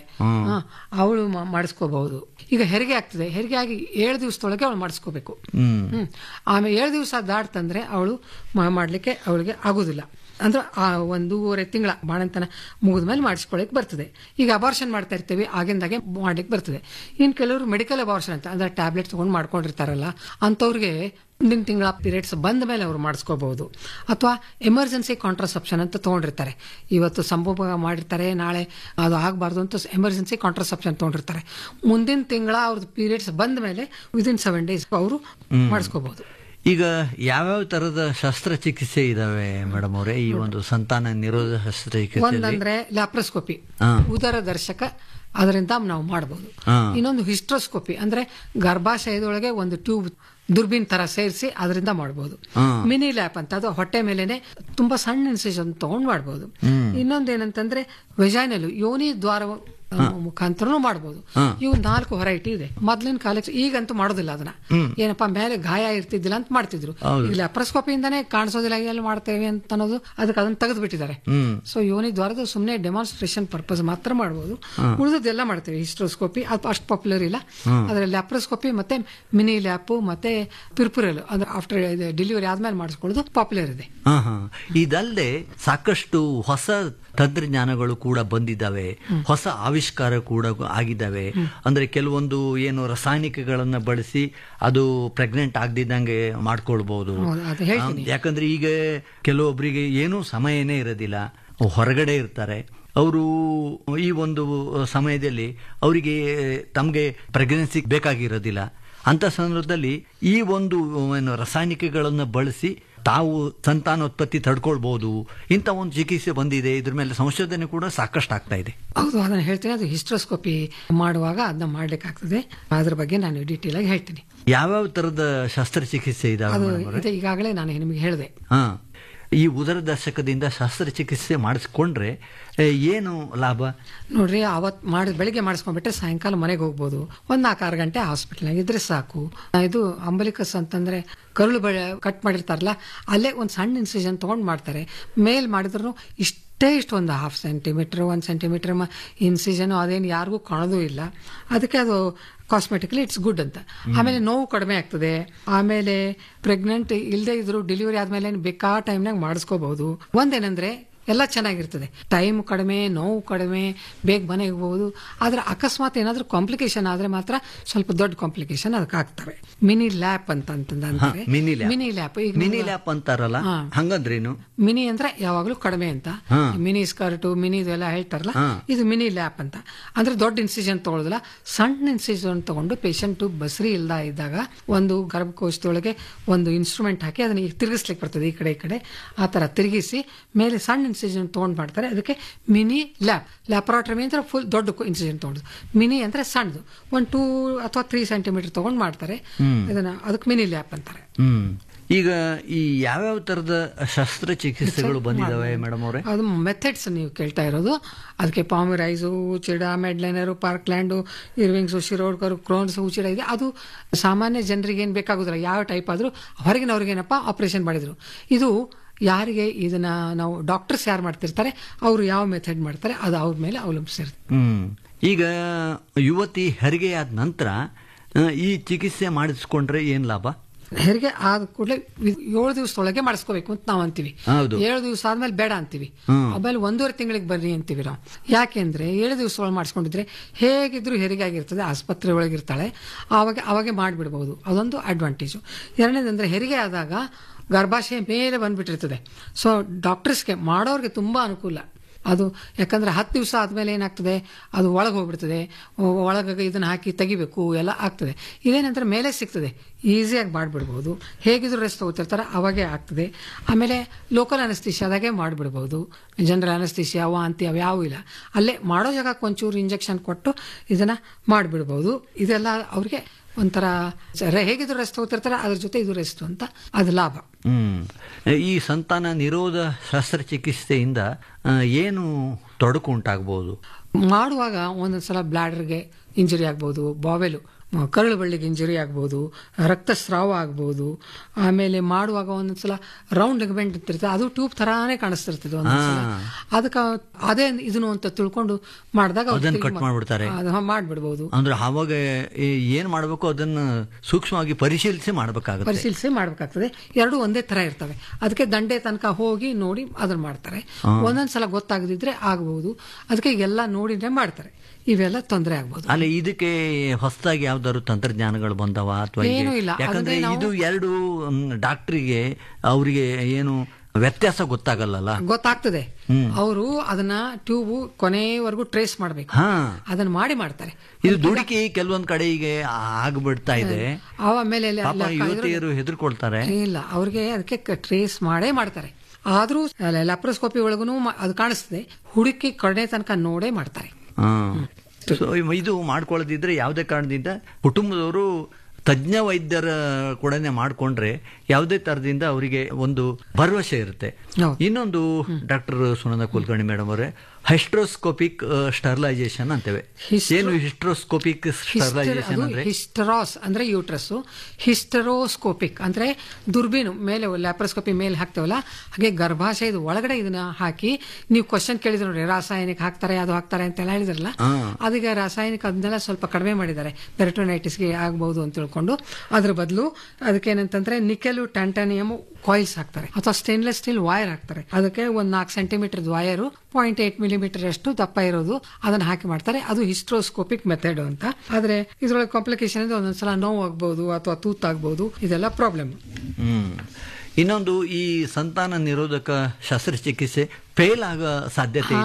ಅವಳು ಮಾಡಿಸ್ಕೋಬಹುದು ಈಗ ಹೆರಿಗೆ ಆಗ್ತದೆ ಹೆರಿಗೆ ಆಗಿ ಏಳು ದಿವಸದೊಳಗೆ ಅವಳು ಮಾಡಿಸ್ಕೋಬೇಕು ಹ್ಮ್ ಹ್ಮ್ ಆಮೇಲೆ ಏಳು ದಿವಸ ದಾಟ್ತಂದ್ರೆ ಅವಳು ಮಾಡ್ಲಿಕ್ಕೆ ಅವಳಿಗೆ ಆಗುದಿಲ್ಲ ಅಂದ್ರೆ ಆ ಒಂದೂವರೆ ತಿಂಗಳ ಬಾಣಂತನ ಮುಗಿದ ಮೇಲೆ ಮಾಡಿಸ್ಕೊಳಕ್ ಬರ್ತದೆ ಈಗ ಅಬಾರ್ಷನ್ ಮಾಡ್ತಾ ಇರ್ತೀವಿ ಆಗಿಂದಾಗೆ ಮಾಡ್ಲಿಕ್ಕೆ ಬರ್ತದೆ ಇನ್ನು ಕೆಲವರು ಮೆಡಿಕಲ್ ಅಬಾರ್ಷನ್ ಅಂತ ಅಂದ್ರೆ ಟ್ಯಾಬ್ಲೆಟ್ ತಗೊಂಡು ಮಾಡ್ಕೊಂಡಿರ್ತಾರಲ್ಲ ಅಂಥವ್ರಿಗೆ ಮುಂದಿನ ತಿಂಗಳ ಪೀರಿಯಡ್ಸ್ ಬಂದ ಮೇಲೆ ಅವ್ರು ಮಾಡಿಸ್ಕೋಬಹುದು ಅಥವಾ ಎಮರ್ಜೆನ್ಸಿ ಕಾಂಟ್ರಸೆಪ್ಷನ್ ಅಂತ ತಗೊಂಡಿರ್ತಾರೆ ಇವತ್ತು ಸಂಭೋಗ ಮಾಡಿರ್ತಾರೆ ನಾಳೆ ಅದು ಆಗಬಾರ್ದು ಅಂತ ಎಮರ್ಜೆನ್ಸಿ ಕಾಂಟ್ರಸೆಪ್ಷನ್ ತಗೊಂಡಿರ್ತಾರೆ ಮುಂದಿನ ತಿಂಗಳ ಅವ್ರದ್ದು ಪೀರಿಯಡ್ಸ್ ಬಂದ ಮೇಲೆ ವಿದಿನ್ ಸೆವೆನ್ ಡೇಸ್ ಅವರು ಮಾಡಿಸ್ಕೋಬಹುದು ಈಗ ಯಾವ್ಯಾವ ತರದ ಶಸ್ತ್ರಚಿಕಿತ್ಸೆ ಇದಾವೆ ಮೇಡಮ್ ಅವರೇ ಈ ಒಂದು ಸಂತಾನ ನಿರೋಧ ಶಸ್ತ್ರಚಿಕಿತ್ಸೆ ಒಂದಂದ್ರೆ ಲ್ಯಾಪ್ರೋಸ್ಕೋಪಿ ಹಾ. ಉದರ ದರ್ಶಕ ಅದರಿಂದ ನಾವು ಮಾಡಬಹುದು ಹಾ. ಇನ್ನೊಂದು ಹಿಸ್ಟ್ರೋಸ್ಕೋಪಿ ಅಂದ್ರೆ ಗರ್ಭಾಶಯದೊಳಗೆ ಒಂದು ಟ್ಯೂಬ್ ದುರ್ಬೀನ್ ತರ ಸೇರಿಸಿ ಅದರಿಂದ ಮಾಡಬಹುದು ಹಾ. ಮಿನಿ ಲ್ಯಾಪ್ ಅಂತ ಅದು ಹೊಟ್ಟೆ ಮೇಲೆನೆ ತುಂಬಾ ಸಣ್ಣ ಇನ್ಸಿಷನ್ ತಗೊಂಡ್ ಮಾಡಬಹುದು ಇನ್ನೊಂದೇನಂತಂದ್ರೆ ವೆಜೈನಲ್ ಯೋನಿ ದ್ವಾರ ಮುಖಾಂತರನು ಮಾಡಬಹುದು ಇವು ನಾಲ್ಕು ವೆರೈಟಿ ಇದೆ ಮೊದ್ಲಿನ ಕಾಲಕ್ಕೆ ಈಗಂತೂ ಮಾಡೋದಿಲ್ಲ ಅದನ್ನ ಏನಪ್ಪಾ ಮೇಲೆ ಗಾಯ ಇರ್ತಿದ್ದಿಲ್ಲ ಅಂತ ಮಾಡ್ತಿದ್ರು ಈಗ ಲ್ಯಾಪ್ರೋಸ್ಕೋಪಿಯಿಂದಾನೇ ಕಾಣಿಸೋದಿಲ್ಲ ಎಲ್ಲಿ ಮಾಡ್ತೇವೆ ಅಂತ ಅನ್ನೋದು ಅದಕ್ಕೆ ಅದನ್ನ ತೆಗೆದು ಬಿಟ್ಟಿದ್ದಾರೆ ಸೊ ಯೋನಿ ದ್ವಾರದ ಸುಮ್ಮನೆ ಡೆಮಾನ್ಸ್ಟ್ರೇಷನ್ ಪರ್ಪಸ್ ಮಾತ್ರ ಮಾಡಬಹುದು ಉಳಿದದ್ದೆಲ್ಲ ಮಾಡ್ತೇವೆ ಹಿಸ್ಟ್ರೋಸ್ಕೋಪಿ ಅದು ಅಷ್ಟು ಪಾಪ್ಯುಲರ್ ಇಲ್ಲ ಆದ್ರೆ ಲ್ಯಾಪ್ರೋಸ್ಕೋಪಿ ಮತ್ತೆ ಮಿನಿ ಲ್ಯಾಪ್ ಮತ್ತೆ ಪಿರ್ಪುರಲ್ ಅಂದ್ರೆ ಆಫ್ಟರ್ ಡೆಲಿವರಿ ಆದ್ಮೇಲೆ ಮಾಡಿಸ್ಕೊಳ್ಳೋದು ಪಾಪ್ಯುಲರ್ ಇದೆ ಹಾ ಹಾ ಇದಲ್ಲದೆ ಸಾಕಷ್ಟು ಹೊಸ ತಂತ್ರಜ್ಞಾನಗಳು ಕೂಡ ಬಂದಿದ್ದಾವೆ ಹೊಸ ಆವಿಷ್ಕಾರ ಕೂಡ ಆಗಿದ್ದಾವೆ ಅಂದ್ರೆ ಕೆಲವೊಂದು ಏನು ರಾಸಾಯನಿಕಗಳನ್ನ ಬಳಸಿ ಅದು ಪ್ರೆಗ್ನೆಂಟ್ ಆಗದಿದ್ದಂಗೆ ಮಾಡ್ಕೊಳ್ಬಹುದು ಹೌದು, ಅದು ಹೇಳ್ತೀನಿ. ಯಾಕಂದ್ರೆ ಈಗ ಕೆಲವೊಬ್ಬರಿಗೆ ಏನೂ ಸಮಯನೇ ಇರೋದಿಲ್ಲ ಹೊರಗಡೆ ಇರ್ತಾರೆ ಅವರು ಈ ಒಂದು ಸಮಯದಲ್ಲಿ ಅವರಿಗೆ ತಮಗೆ ಪ್ರೆಗ್ನೆನ್ಸಿ ಬೇಕಾಗಿರೋದಿಲ್ಲ ಅಂತ ಸಂದರ್ಭದಲ್ಲಿ ಈ ಒಂದು ಏನು ರಾಸಾಯನಿಕಗಳನ್ನು ಬಳಸಿ ತಾವು ಸಂತಾನೋತ್ಪತ್ತಿ ತಡ್ಕೊಳ್ಬಹುದು ಇಂಥ ಒಂದು ಚಿಕಿತ್ಸೆ ಬಂದಿದೆ ಇದ್ರ ಮೇಲೆ ಸಂಶೋಧನೆ ಕೂಡ ಸಾಕಷ್ಟು ಆಗ್ತಾ ಇದೆ ಹೌದು ಅದನ್ನ ಹೇಳ್ತೀನಿ ಅದು ಹಿಸ್ಟ್ರೋಸ್ಕೋಪಿ ಮಾಡುವಾಗ ಅದನ್ನ ಮಾಡ್ಲಿಕ್ಕಾಗ್ತದೆ ಅದ್ರ ಬಗ್ಗೆ ನಾನು ಡೀಟೇಲ್ ಆಗಿ ಹೇಳ್ತೀನಿ ಯಾವ್ಯಾವ ತರದ ಶಸ್ತ್ರಚಿಕಿತ್ಸೆ ಇದಾವೆ ಅದು ಮೇಡಮ್ ಅವರೇ? ಇದೆ ಈಗಾಗಲೇ ನಾನು ನಿಮಗೆ ಹೇಳಿದೆ ಹಾ ಈ ಉದರದರ್ಶಕದಿಂದ ಶಸ್ತ್ರಚಿಕಿತ್ಸೆ ಮಾಡಿಸ್ಕೊಂಡ್ರೆ ಏ, ಏನು ಲಾಭ ನೋಡ್ರಿ ಅವತ್ ಮಾಡಿ ಬೆಳಿಗ್ಗೆ ಮಾಡಿಸ್ಕೊಂಡ್ಬಿಟ್ರೆ ಸಾಯಂಕಾಲ ಮನೆಗೆ ಹೋಗ್ಬೋದು ಒಂದ್ ನಾಲ್ಕು ಆರು ಗಂಟೆ ಹಾಸ್ಪಿಟಲ್ನಾಗ ಇದ್ರೆ ಸಾಕು ಇದು ಅಂಬಲಿಕಸ್ ಅಂತಂದ್ರೆ ಕರುಳು ಬೆಳೆ ಕಟ್ ಮಾಡಿರ್ತಾರಲ್ಲ ಅಲ್ಲೇ ಒಂದು ಸಣ್ಣ ಇನ್ಸಿಷನ್ ತಗೊಂಡ್ ಮಾಡ್ತಾರೆ ಮೇಲ್ ಮಾಡಿದ್ರು ಇಷ್ಟೇ ಇಷ್ಟು ಒಂದು ಹಾಫ್ ಸೆಂಟಿಮೀಟರ್ ಒಂದು ಸೆಂಟಿಮೀಟರ್ ಇನ್ಸಿಷನ್ ಅದೇನು ಯಾರಿಗೂ ಕಾಣೋದು ಇಲ್ಲ ಅದಕ್ಕೆ ಅದು ಕಾಸ್ಮೆಟಿಕಲಿ ಇಟ್ಸ್ ಗುಡ್ ಅಂತ ಆಮೇಲೆ ನೋವು ಕಡಿಮೆ ಆಗ್ತದೆ ಆಮೇಲೆ ಪ್ರೆಗ್ನೆಂಟ್ ಇಲ್ಲದೆ ಇದ್ರು ಡೆಲಿವರಿ ಆದ್ಮೇಲೆ ಬೇಕಾ ಟೈಮ್ನಾಗ ಮಾಡಿಸ್ಕೋಬಹುದು ಒಂದೇನಂದ್ರೆ ಎಲ್ಲ ಚೆನ್ನಾಗಿರ್ತದೆ ಟೈಮ್ ಕಡಿಮೆ ನೋವು ಕಡಿಮೆ ಬೇಗ ಮನೆಗೆ ಹೋಗ್ಬೋದು ಆದ್ರೆ ಅಕಸ್ಮಾತ್ ಏನಾದ್ರೂ ಕಾಂಪ್ಲಿಕೇಶನ್ ಆದ್ರೆ ಮಾತ್ರ ಸ್ವಲ್ಪ ದೊಡ್ಡ ಕಾಂಪ್ಲಿಕೇಶನ್ ಅದಕ್ಕೆ ಆಗ್ತವೆ ಮಿನಿ ಲ್ಯಾಪ್ ಅಂತ ಅಂತಂದ ಅಂತಾರೆ ಮಿನಿ ಲ್ಯಾಪ್ ಮಿನಿ ಲ್ಯಾಪ್ ಈಗ ಮಿನಿ ಲ್ಯಾಪ್ ಅಂತಾರಲ್ಲ ಹಾ. ಹಂಗಂದ್ರೇನು ಮಿನಿ ಅಂದ್ರೆ ಯಾವಾಗಲೂ ಕಡಿಮೆ ಅಂತ ಹಾ. ಮಿನಿ ಸ್ಕರ್ಟ್ ಮಿನಿ ಇದೆಲ್ಲ ಹೇಳ್ತಾರಲ್ಲ ಹಾ. ಇದು ಮಿನಿ ಲ್ಯಾಪ್ ಅಂತ ಅಂದ್ರೆ ದೊಡ್ಡ ಇನ್ಸಿಷನ್ ತಗೊಳ್ಳೋದಿಲ್ಲ ಸಣ್ಣ ಇನ್ಸಿಷನ್ ತಗೊಂಡು ಪೇಷಂಟ್ ಬಸ್ರಿ ಇಲ್ದ ಇದ್ದಾಗ ಒಂದು ಗರ್ಭಕೋಶದೊಳಗೆ ಒಂದು ಇನ್ಸ್ಟ್ರೂಮೆಂಟ್ ಹಾಕಿ ಅದನ್ನ ಈಗ ತಿರುಗಿಸ್ಲಿಕ್ಕೆ ಬರ್ತದೆ ಈ ಕಡೆ ಈ ಕಡೆ ಆ ತರ ತಿರುಗಿಸಿ ಮೇಲೆ ಸಣ್ಣ ಇನ್ಸಿಷನ್ ತಗೊಂಡ್ ಮಾಡ್ತಾರೆ ಅದಕ್ಕೆ ಮಿನಿ ಲ್ಯಾಪ್ ಲ್ಯಾಪ್ರಾಟ್ರಮಿ ಅಂದ್ರೆ ಫುಲ್ ದೊಡ್ಡ ಇನ್ಸಿಷನ್ ತಗೊಂಡು ಮಿನಿ ಅಂದ್ರೆ ಸಣ್ಣದು ಒಂದು ಟೂ ಅಥವಾ ತ್ರೀ ಸೆಂಟಿಮೀಟರ್ ತಗೊಂಡ್ ಮಾಡ್ತಾರೆ ಇದನ್ನ ಅದಕ್ಕೆ ಮಿನಿ ಲ್ಯಾಪ್ ಅಂತಾರೆ ಹ್ಮ್ ಈಗ ಈ ಯಾವ್ಯಾವ ತರದ ಶಸ್ತ್ರಚಿಕಿತ್ಸೆಗಳು ಬಂದಿದಾವೆ ಮೇಡಮ್ ಅವರೇ ಅದು ಮೆಥಡ್ಸ್ ನೀವು ಕೇಳ್ತಾ ಇರೋದು ಅದಕ್ಕೆ ಪಾಮಿರೈಸು ಉಚಿಡ ಮೆಡ್ಲೈನರು ಪಾರ್ಕ್ಲ್ಯಾಂಡು ಇರ್ವಿಂಗ್ಸು ಶಿರೋಡ್ಕರು ಕ್ರೋನ್ಸ್ ಉಚಿಡ ಇದೆ ಅದು ಸಾಮಾನ್ಯ ಜನರಿಗೆ ಏನು ಬೇಕಾಗೋದಿಲ್ಲ ಯಾವ ಟೈಪ್ ಆದರೂ ಹೊರಗಿನವ್ರಿಗೇನಪ್ಪ ಆಪರೇಷನ್ ಮಾಡಿದ್ರು ಇದು ಯಾರಿಗೆ ಇದನ್ನ ನಾವು ಡಾಕ್ಟರ್ಸ್ ಯಾರು ಮಾಡ್ತಿರ್ತಾರೆ ಅವರು ಯಾವ ಮೆಥಡ್ ಮಾಡ್ತಾರೆ ಅದು ಅವ್ರ ಮೇಲೆ ಅವಲಂಬಿಸಿರುತ್ತೆ ಹ್ಮ್ ಈಗ ಯುವತಿ ಹೆರಿಗೆಯಾದ ನಂತರ ಆ, ಈ ಚಿಕಿತ್ಸೆ ಮಾಡಿಸ್ಕೊಂಡ್ರೆ ಏನ್ ಲಾಭ ಹೆರಿಗೆ ಆದ ಕೂಡಲೇ ಏಳು ದಿವಸದೊಳಗೆ ಮಾಡಿಸ್ಕೋಬೇಕು ಅಂತ ನಾವು ಅಂತೀವಿ ಹೌದು. ಏಳು ದಿವಸ ಆದ್ಮೇಲೆ ಬೇಡ ಅಂತೀವಿ ಹ್ಮ್. ಆಮೇಲೆ ಒಂದೂವರೆ ತಿಂಗಳಿಗೆ ಬರ್ರಿ ಅಂತೀವಿ ನಾವು ಯಾಕೆಂದ್ರೆ ಏಳು ದಿವಸ ಒಳಗೆ ಮಾಡಿಸ್ಕೊಂಡಿದ್ರೆ ಹೇಗಿದ್ರು ಹೆರಿಗೆ ಆಗಿರ್ತದೆ ಆಸ್ಪತ್ರೆ ಒಳಗಿರ್ತಾಳೆ ಆವಾಗ ಅವಾಗೆ ಮಾಡಿಬಿಡ್ಬೋದು ಅದೊಂದು ಅಡ್ವಾಂಟೇಜು ಎರಡನೇದಂದ್ರೆ ಹೆರಿಗೆ ಆದಾಗ ಗರ್ಭಾಶಯ ಮೇಲೆ ಬಂದ್ಬಿಟ್ಟಿರ್ತದೆ ಸೊ ಡಾಕ್ಟರ್ಸ್ಗೆ ಮಾಡೋರ್ಗೆ ತುಂಬಾ ಅನುಕೂಲ ಅದು ಯಾಕಂದ್ರೆ ಹತ್ತು ದಿವಸ ಆದ್ಮೇಲೆ ಏನಾಗ್ತದೆ ಅದು ಒಳಗೆ ಹೋಗ್ಬಿಡ್ತದೆ ಒಳಗೆ ಇದನ್ನ ಹಾಕಿ ತೆಗಿಬೇಕು ಎಲ್ಲ ಆಗ್ತದೆ ಇದೇನಂದ್ರೆ ಮೇಲೆ ಸಿಗ್ತದೆ ಈಸಿಯಾಗಿ ಮಾಡಿಬಿಡ್ಬೋದು ಹೇಗಿದ್ರು ರೆಸ್ಟ್ ತಗೋತಿರ್ತಾರೆ ಅವಾಗೇ ಆಗ್ತದೆ ಆಮೇಲೆ ಲೋಕಲ್ ಅನಸ್ತಿಷಿಯಾದಾಗೆ ಮಾಡಿಬಿಡ್ಬೋದು ಜನರಲ್ ಅನಸ್ತಿಷಿಯಾ ವಾಂತಿ ಅವು ಯಾವೂ ಇಲ್ಲ ಅಲ್ಲೇ ಮಾಡೋ ಜಾಗಕ್ಕೆ ಒಂಚೂರು ಇಂಜೆಕ್ಷನ್ ಕೊಟ್ಟು ಇದನ್ನ ಮಾಡಿಬಿಡ್ಬೋದು ಇದೆಲ್ಲ ಅವ್ರಿಗೆ ಒಂಥರ ರೆ- ಹೇಗಿದ್ರು ರೆಸ್ಟ್ ತಗೋತಿರ್ತಾರೆ ಅದ್ರ ಜೊತೆ ಇದು ರೆಸ್ಟ್ ಅಂತ ಅದು ಲಾಭ ಹ್ಮ್ ಈ ಸಂತಾನ ನಿರೋಧ ಶಸ್ತ್ರಚಿಕಿತ್ಸೆಯಿಂದ ಆ, ಏನು ತೊಡಕು ಉಂಟಾಗಬಹುದು ಮಾಡುವಾಗ ಒಂದೊಂದ್ಸಲ ಬ್ಲಾಡರ್ಗೆ ಇಂಜುರಿ ಆಗ್ಬೋದು ಬಾವೆಲು ಮ- ಕರಳು ಬಳ್ಳಿಗೆ ಇಂಜುರಿ ಆಗ್ಬೋದು ರಕ್ತಸ್ರಾವ ಆಗ್ಬೋದು ಆಮೇಲೆ ಮಾಡುವಾಗ ಒಂದೊಂದ್ಸಲ ರೌಂಡ್ ಲಿಗಮೆಂಟ್ ಇರ್ತಿರ್ತದೆ ಅದು ಟ್ಯೂಬ್ ತರಾನೇ ಕಾಣಿಸ್ತಿರ್ತದೆ ಒಂದೊಂದ್ಸಲ ಅದಕ್ಕೆ ಅದೇ ಇದನ್ನು ಅಂತ ತಿಳ್ಕೊಂಡು ಮಾಡಿದಾಗ ಅವ್ರು ಅದನ್ನ ತಿರ್ಗಿ ಕಟ್ ಮಾ- ಮಾಡ್ಬಿಡ್ತಾರೆ. ಅದು ಮಾಡ್ಬಿಡ್ಬೋದು ಅಂದ್ರೆ ಅವಾಗ ಏ- ಏನ್ ಮಾಡಬೇಕು ಅದನ್ನ ಸೂಕ್ಷ್ಮವಾಗಿ ಪರಿಶೀಲಿಸಿ ಮಾಡಬೇಕಾಗುತ್ತೆ ಪರಿಶೀಲಿಸಿ ಮಾಡ್ಬೇಕಾಗ್ತದೆ ಎರಡು ಒಂದೇ ತರ ಇರ್ತವೆ ಅದಕ್ಕೆ ದಂಡೆ ತನಕ ಹೋಗಿ ನೋಡಿ ಅದನ್ನ ಮಾಡ್ತಾರೆ ಒಂದೊಂದ್ಸಲ ಗೊತ್ತಾಗದಿದ್ರೆ ಆಗಬಹುದು ಅದಕ್ಕೆ ಎಲ್ಲ ನೋಡಿದ್ರೆ ಮಾಡ್ತಾರೆ ಇವೆಲ್ಲ ತೊಂದರೆ ಆಗ್ಬೋದು ಅಲ್ಲ ಇದಕ್ಕೆ ಹೊಸದಾಗಿ ಯಾವ್ದಾದ್ರು ತಂತ್ರಜ್ಞಾನಗಳು ಬಂದವ ಅಥವಾ ಏನೂ ಇಲ್ಲ. ಯಾಕಂದ್ರೆ ಅದನ್ನೇ ನಾವು- ಇದು ಎರಡು ಡಾಕ್ಟ್ರಿಗೆ ಅವರಿಗೆ ಏನು ವ್ಯತ್ಯಾಸ ಗೊತ್ತಾಗಲ್ಲಲ್ಲ ಗೊತ್ತಾಗ್ತದೆ ಅವರು ಅದನ್ನ ಟ್ಯೂಬ್ ಕೊನೆವರೆಗೂ ಟ್ರೇಸ್ ಮಾಡ್ಬೇಕು ಹಾ ಅದನ್ನ ಮಾಡಿ ಮಾಡ್ತಾರೆ ಇದು ದುಡುಕಿ ಕೆಲವೊಂದ್ ಕಡೆಗೆ ಆಗ್ಬಿಡ್ತಾ ಇದೆ ಆಮೇಲೆ ಅಲ್ಲಿ- ಪಾಪ ಅಲ್ಲಿ ಯುವತಿಯರು ಹೆದರ್ಕೊಳ್ತಾರೆ ಇಲ್ಲ ಅವ್ರಿಗೆ ಅದಕ್ಕೆ ಟ್ರೇಸ್ ಮಾಡೇ ಮಾಡ್ತಾರೆ ಆದ್ರೂ ಲ್ಯಾಪ್ರೋಸ್ಕೋಪಿ ಒಳಗೂ ಅದು ಕಾಣಿಸ್ತದೆ ಹುಡುಕಿ ಕಡೆ ತನಕ ನೋಡೇ ಮಾಡ್ತಾರೆ ಹಾ. ಸೊ ಇದು ಮಾಡ್ಕೊಳ್ಳದಿದ್ರೆ ಯಾವುದೇ ಕಾರಣದಿಂದ ಕುಟುಂಬದವರು ತಜ್ಞ ವೈದ್ಯರ ಕೂಡನೆ ಮಾಡ್ಕೊಂಡ್ರೆ ಯಾವುದೇ ತರದಿಂದ ಅವರಿಗೆ ಒಂದು ಭರವಸೆ ಇರುತ್ತೆ ಹೌದು. ಇನ್ನೊಂದು ಡಾಕ್ಟರ್ ಸುನಂದ ಕುಲಕರ್ಣಿ ಮೇಡಮ್ ಅವರೇ ಹೈಸ್ಟ್ರೋಸ್ಕೋಪಿಕ್ ಸ್ಟರ್ಲೈಸೇಷನ್ ಅಂತೇವೆ Histro- ಏನು ಹಿಸ್ಟ್ರೋಸ್ಕೋಪಿಕ್ ಸ್ಟರ್ಲೈಸೇಷನ್ ಅಂದ್ರೆ ಹಿಸ್ಟರಾಸ್ ಅಂದ್ರೆ ಯೂಟ್ರಸ್ ಹಿಸ್ಟರೋಸ್ಕೋಪಿಕ್ ಅಂದ್ರೆ ದುರ್ಬೀನು ಮೇಲೆ ಲ್ಯಾಪ್ರೋಸ್ಕೋಪಿ ಮೇಲೆ ಹಾಕ್ತೇವಲ್ಲ ಹಾಗೆ ಗರ್ಭಾಶಯದ ಒಳಗಡೆ ಇದನ್ನ ಹಾಕಿ ನೀವು ಕ್ವಶನ್ ಕೇಳಿದ್ರೆ ನೋಡಿ ರಾಸಾಯನಿಕ ಹಾಕ್ತಾರೆ ಅದು ಹಾಕ್ತಾರೆ ಅಂತೆಲ್ಲ ಹೇಳಿದ್ರಲ್ಲ ಅದೀಗ ರಾಸಾಯನಿಕ ಅದನ್ನೆಲ್ಲ ಸ್ವಲ್ಪ ಕಡಿಮೆ ಮಾಡಿದ್ದಾರೆ ಪೆರಟೋನೈಟಿಸ್ಗೆ ಆಗ್ಬಹುದು ಅಂತ ತಿಳ್ಕೊಂಡು ಅದ್ರ ಬದಲು ಅದಕ್ಕೇನಂತಂದ್ರೆ ನಿಕೆಲು ಟ್ಯಾಂಟಾನಿಯಮ್ ಕಾಯಿಲ್ಸ್ ಹಾಕ್ತಾರೆ ಅಥವಾ ಸ್ಟೇನ್ಲೆಸ್ ಸ್ಟೀಲ್ ವೈರ್ ಹಾಕ್ತಾರೆ ಅದಕ್ಕೆ ಒಂದ್ ನಾಲ್ಕು centimetre wire point eight millimetre ಅಷ್ಟು ದಪ್ಪ ಇರೋದು ಅದನ್ನ ಹಾಕಿ ಮಾಡ್ತಾರೆ ಅದು ಹಿಸ್ಟ್ರೋಸ್ಕೋಪಿಕ್ ಮೆಥಡ್ ಅಂತ ಆದ್ರೆ ಇದ್ರೊಳಗೆ ಕಾಂಪ್ಲಿಕೇಶನ್ ಅಂದ್ರೆ ಒಂದೊಂದ್ಸಲ ನೋವು ಆಗ್ಬಹುದು ಅಥವಾ ತೂತ್ ಆಗ್ಬಹುದು ಇದೆಲ್ಲ ಪ್ರಾಬ್ಲಮ್ ಹ್ಮ್ ಇನ್ನೊಂದು ಈ ಸಂತಾನ ನಿರೋಧಕ ಶಸ್ತ್ರಚಿಕಿತ್ಸೆ ಫೇಲ್ ಆಗೋ ಸಾಧ್ಯತೆ ಇದೆಯಾ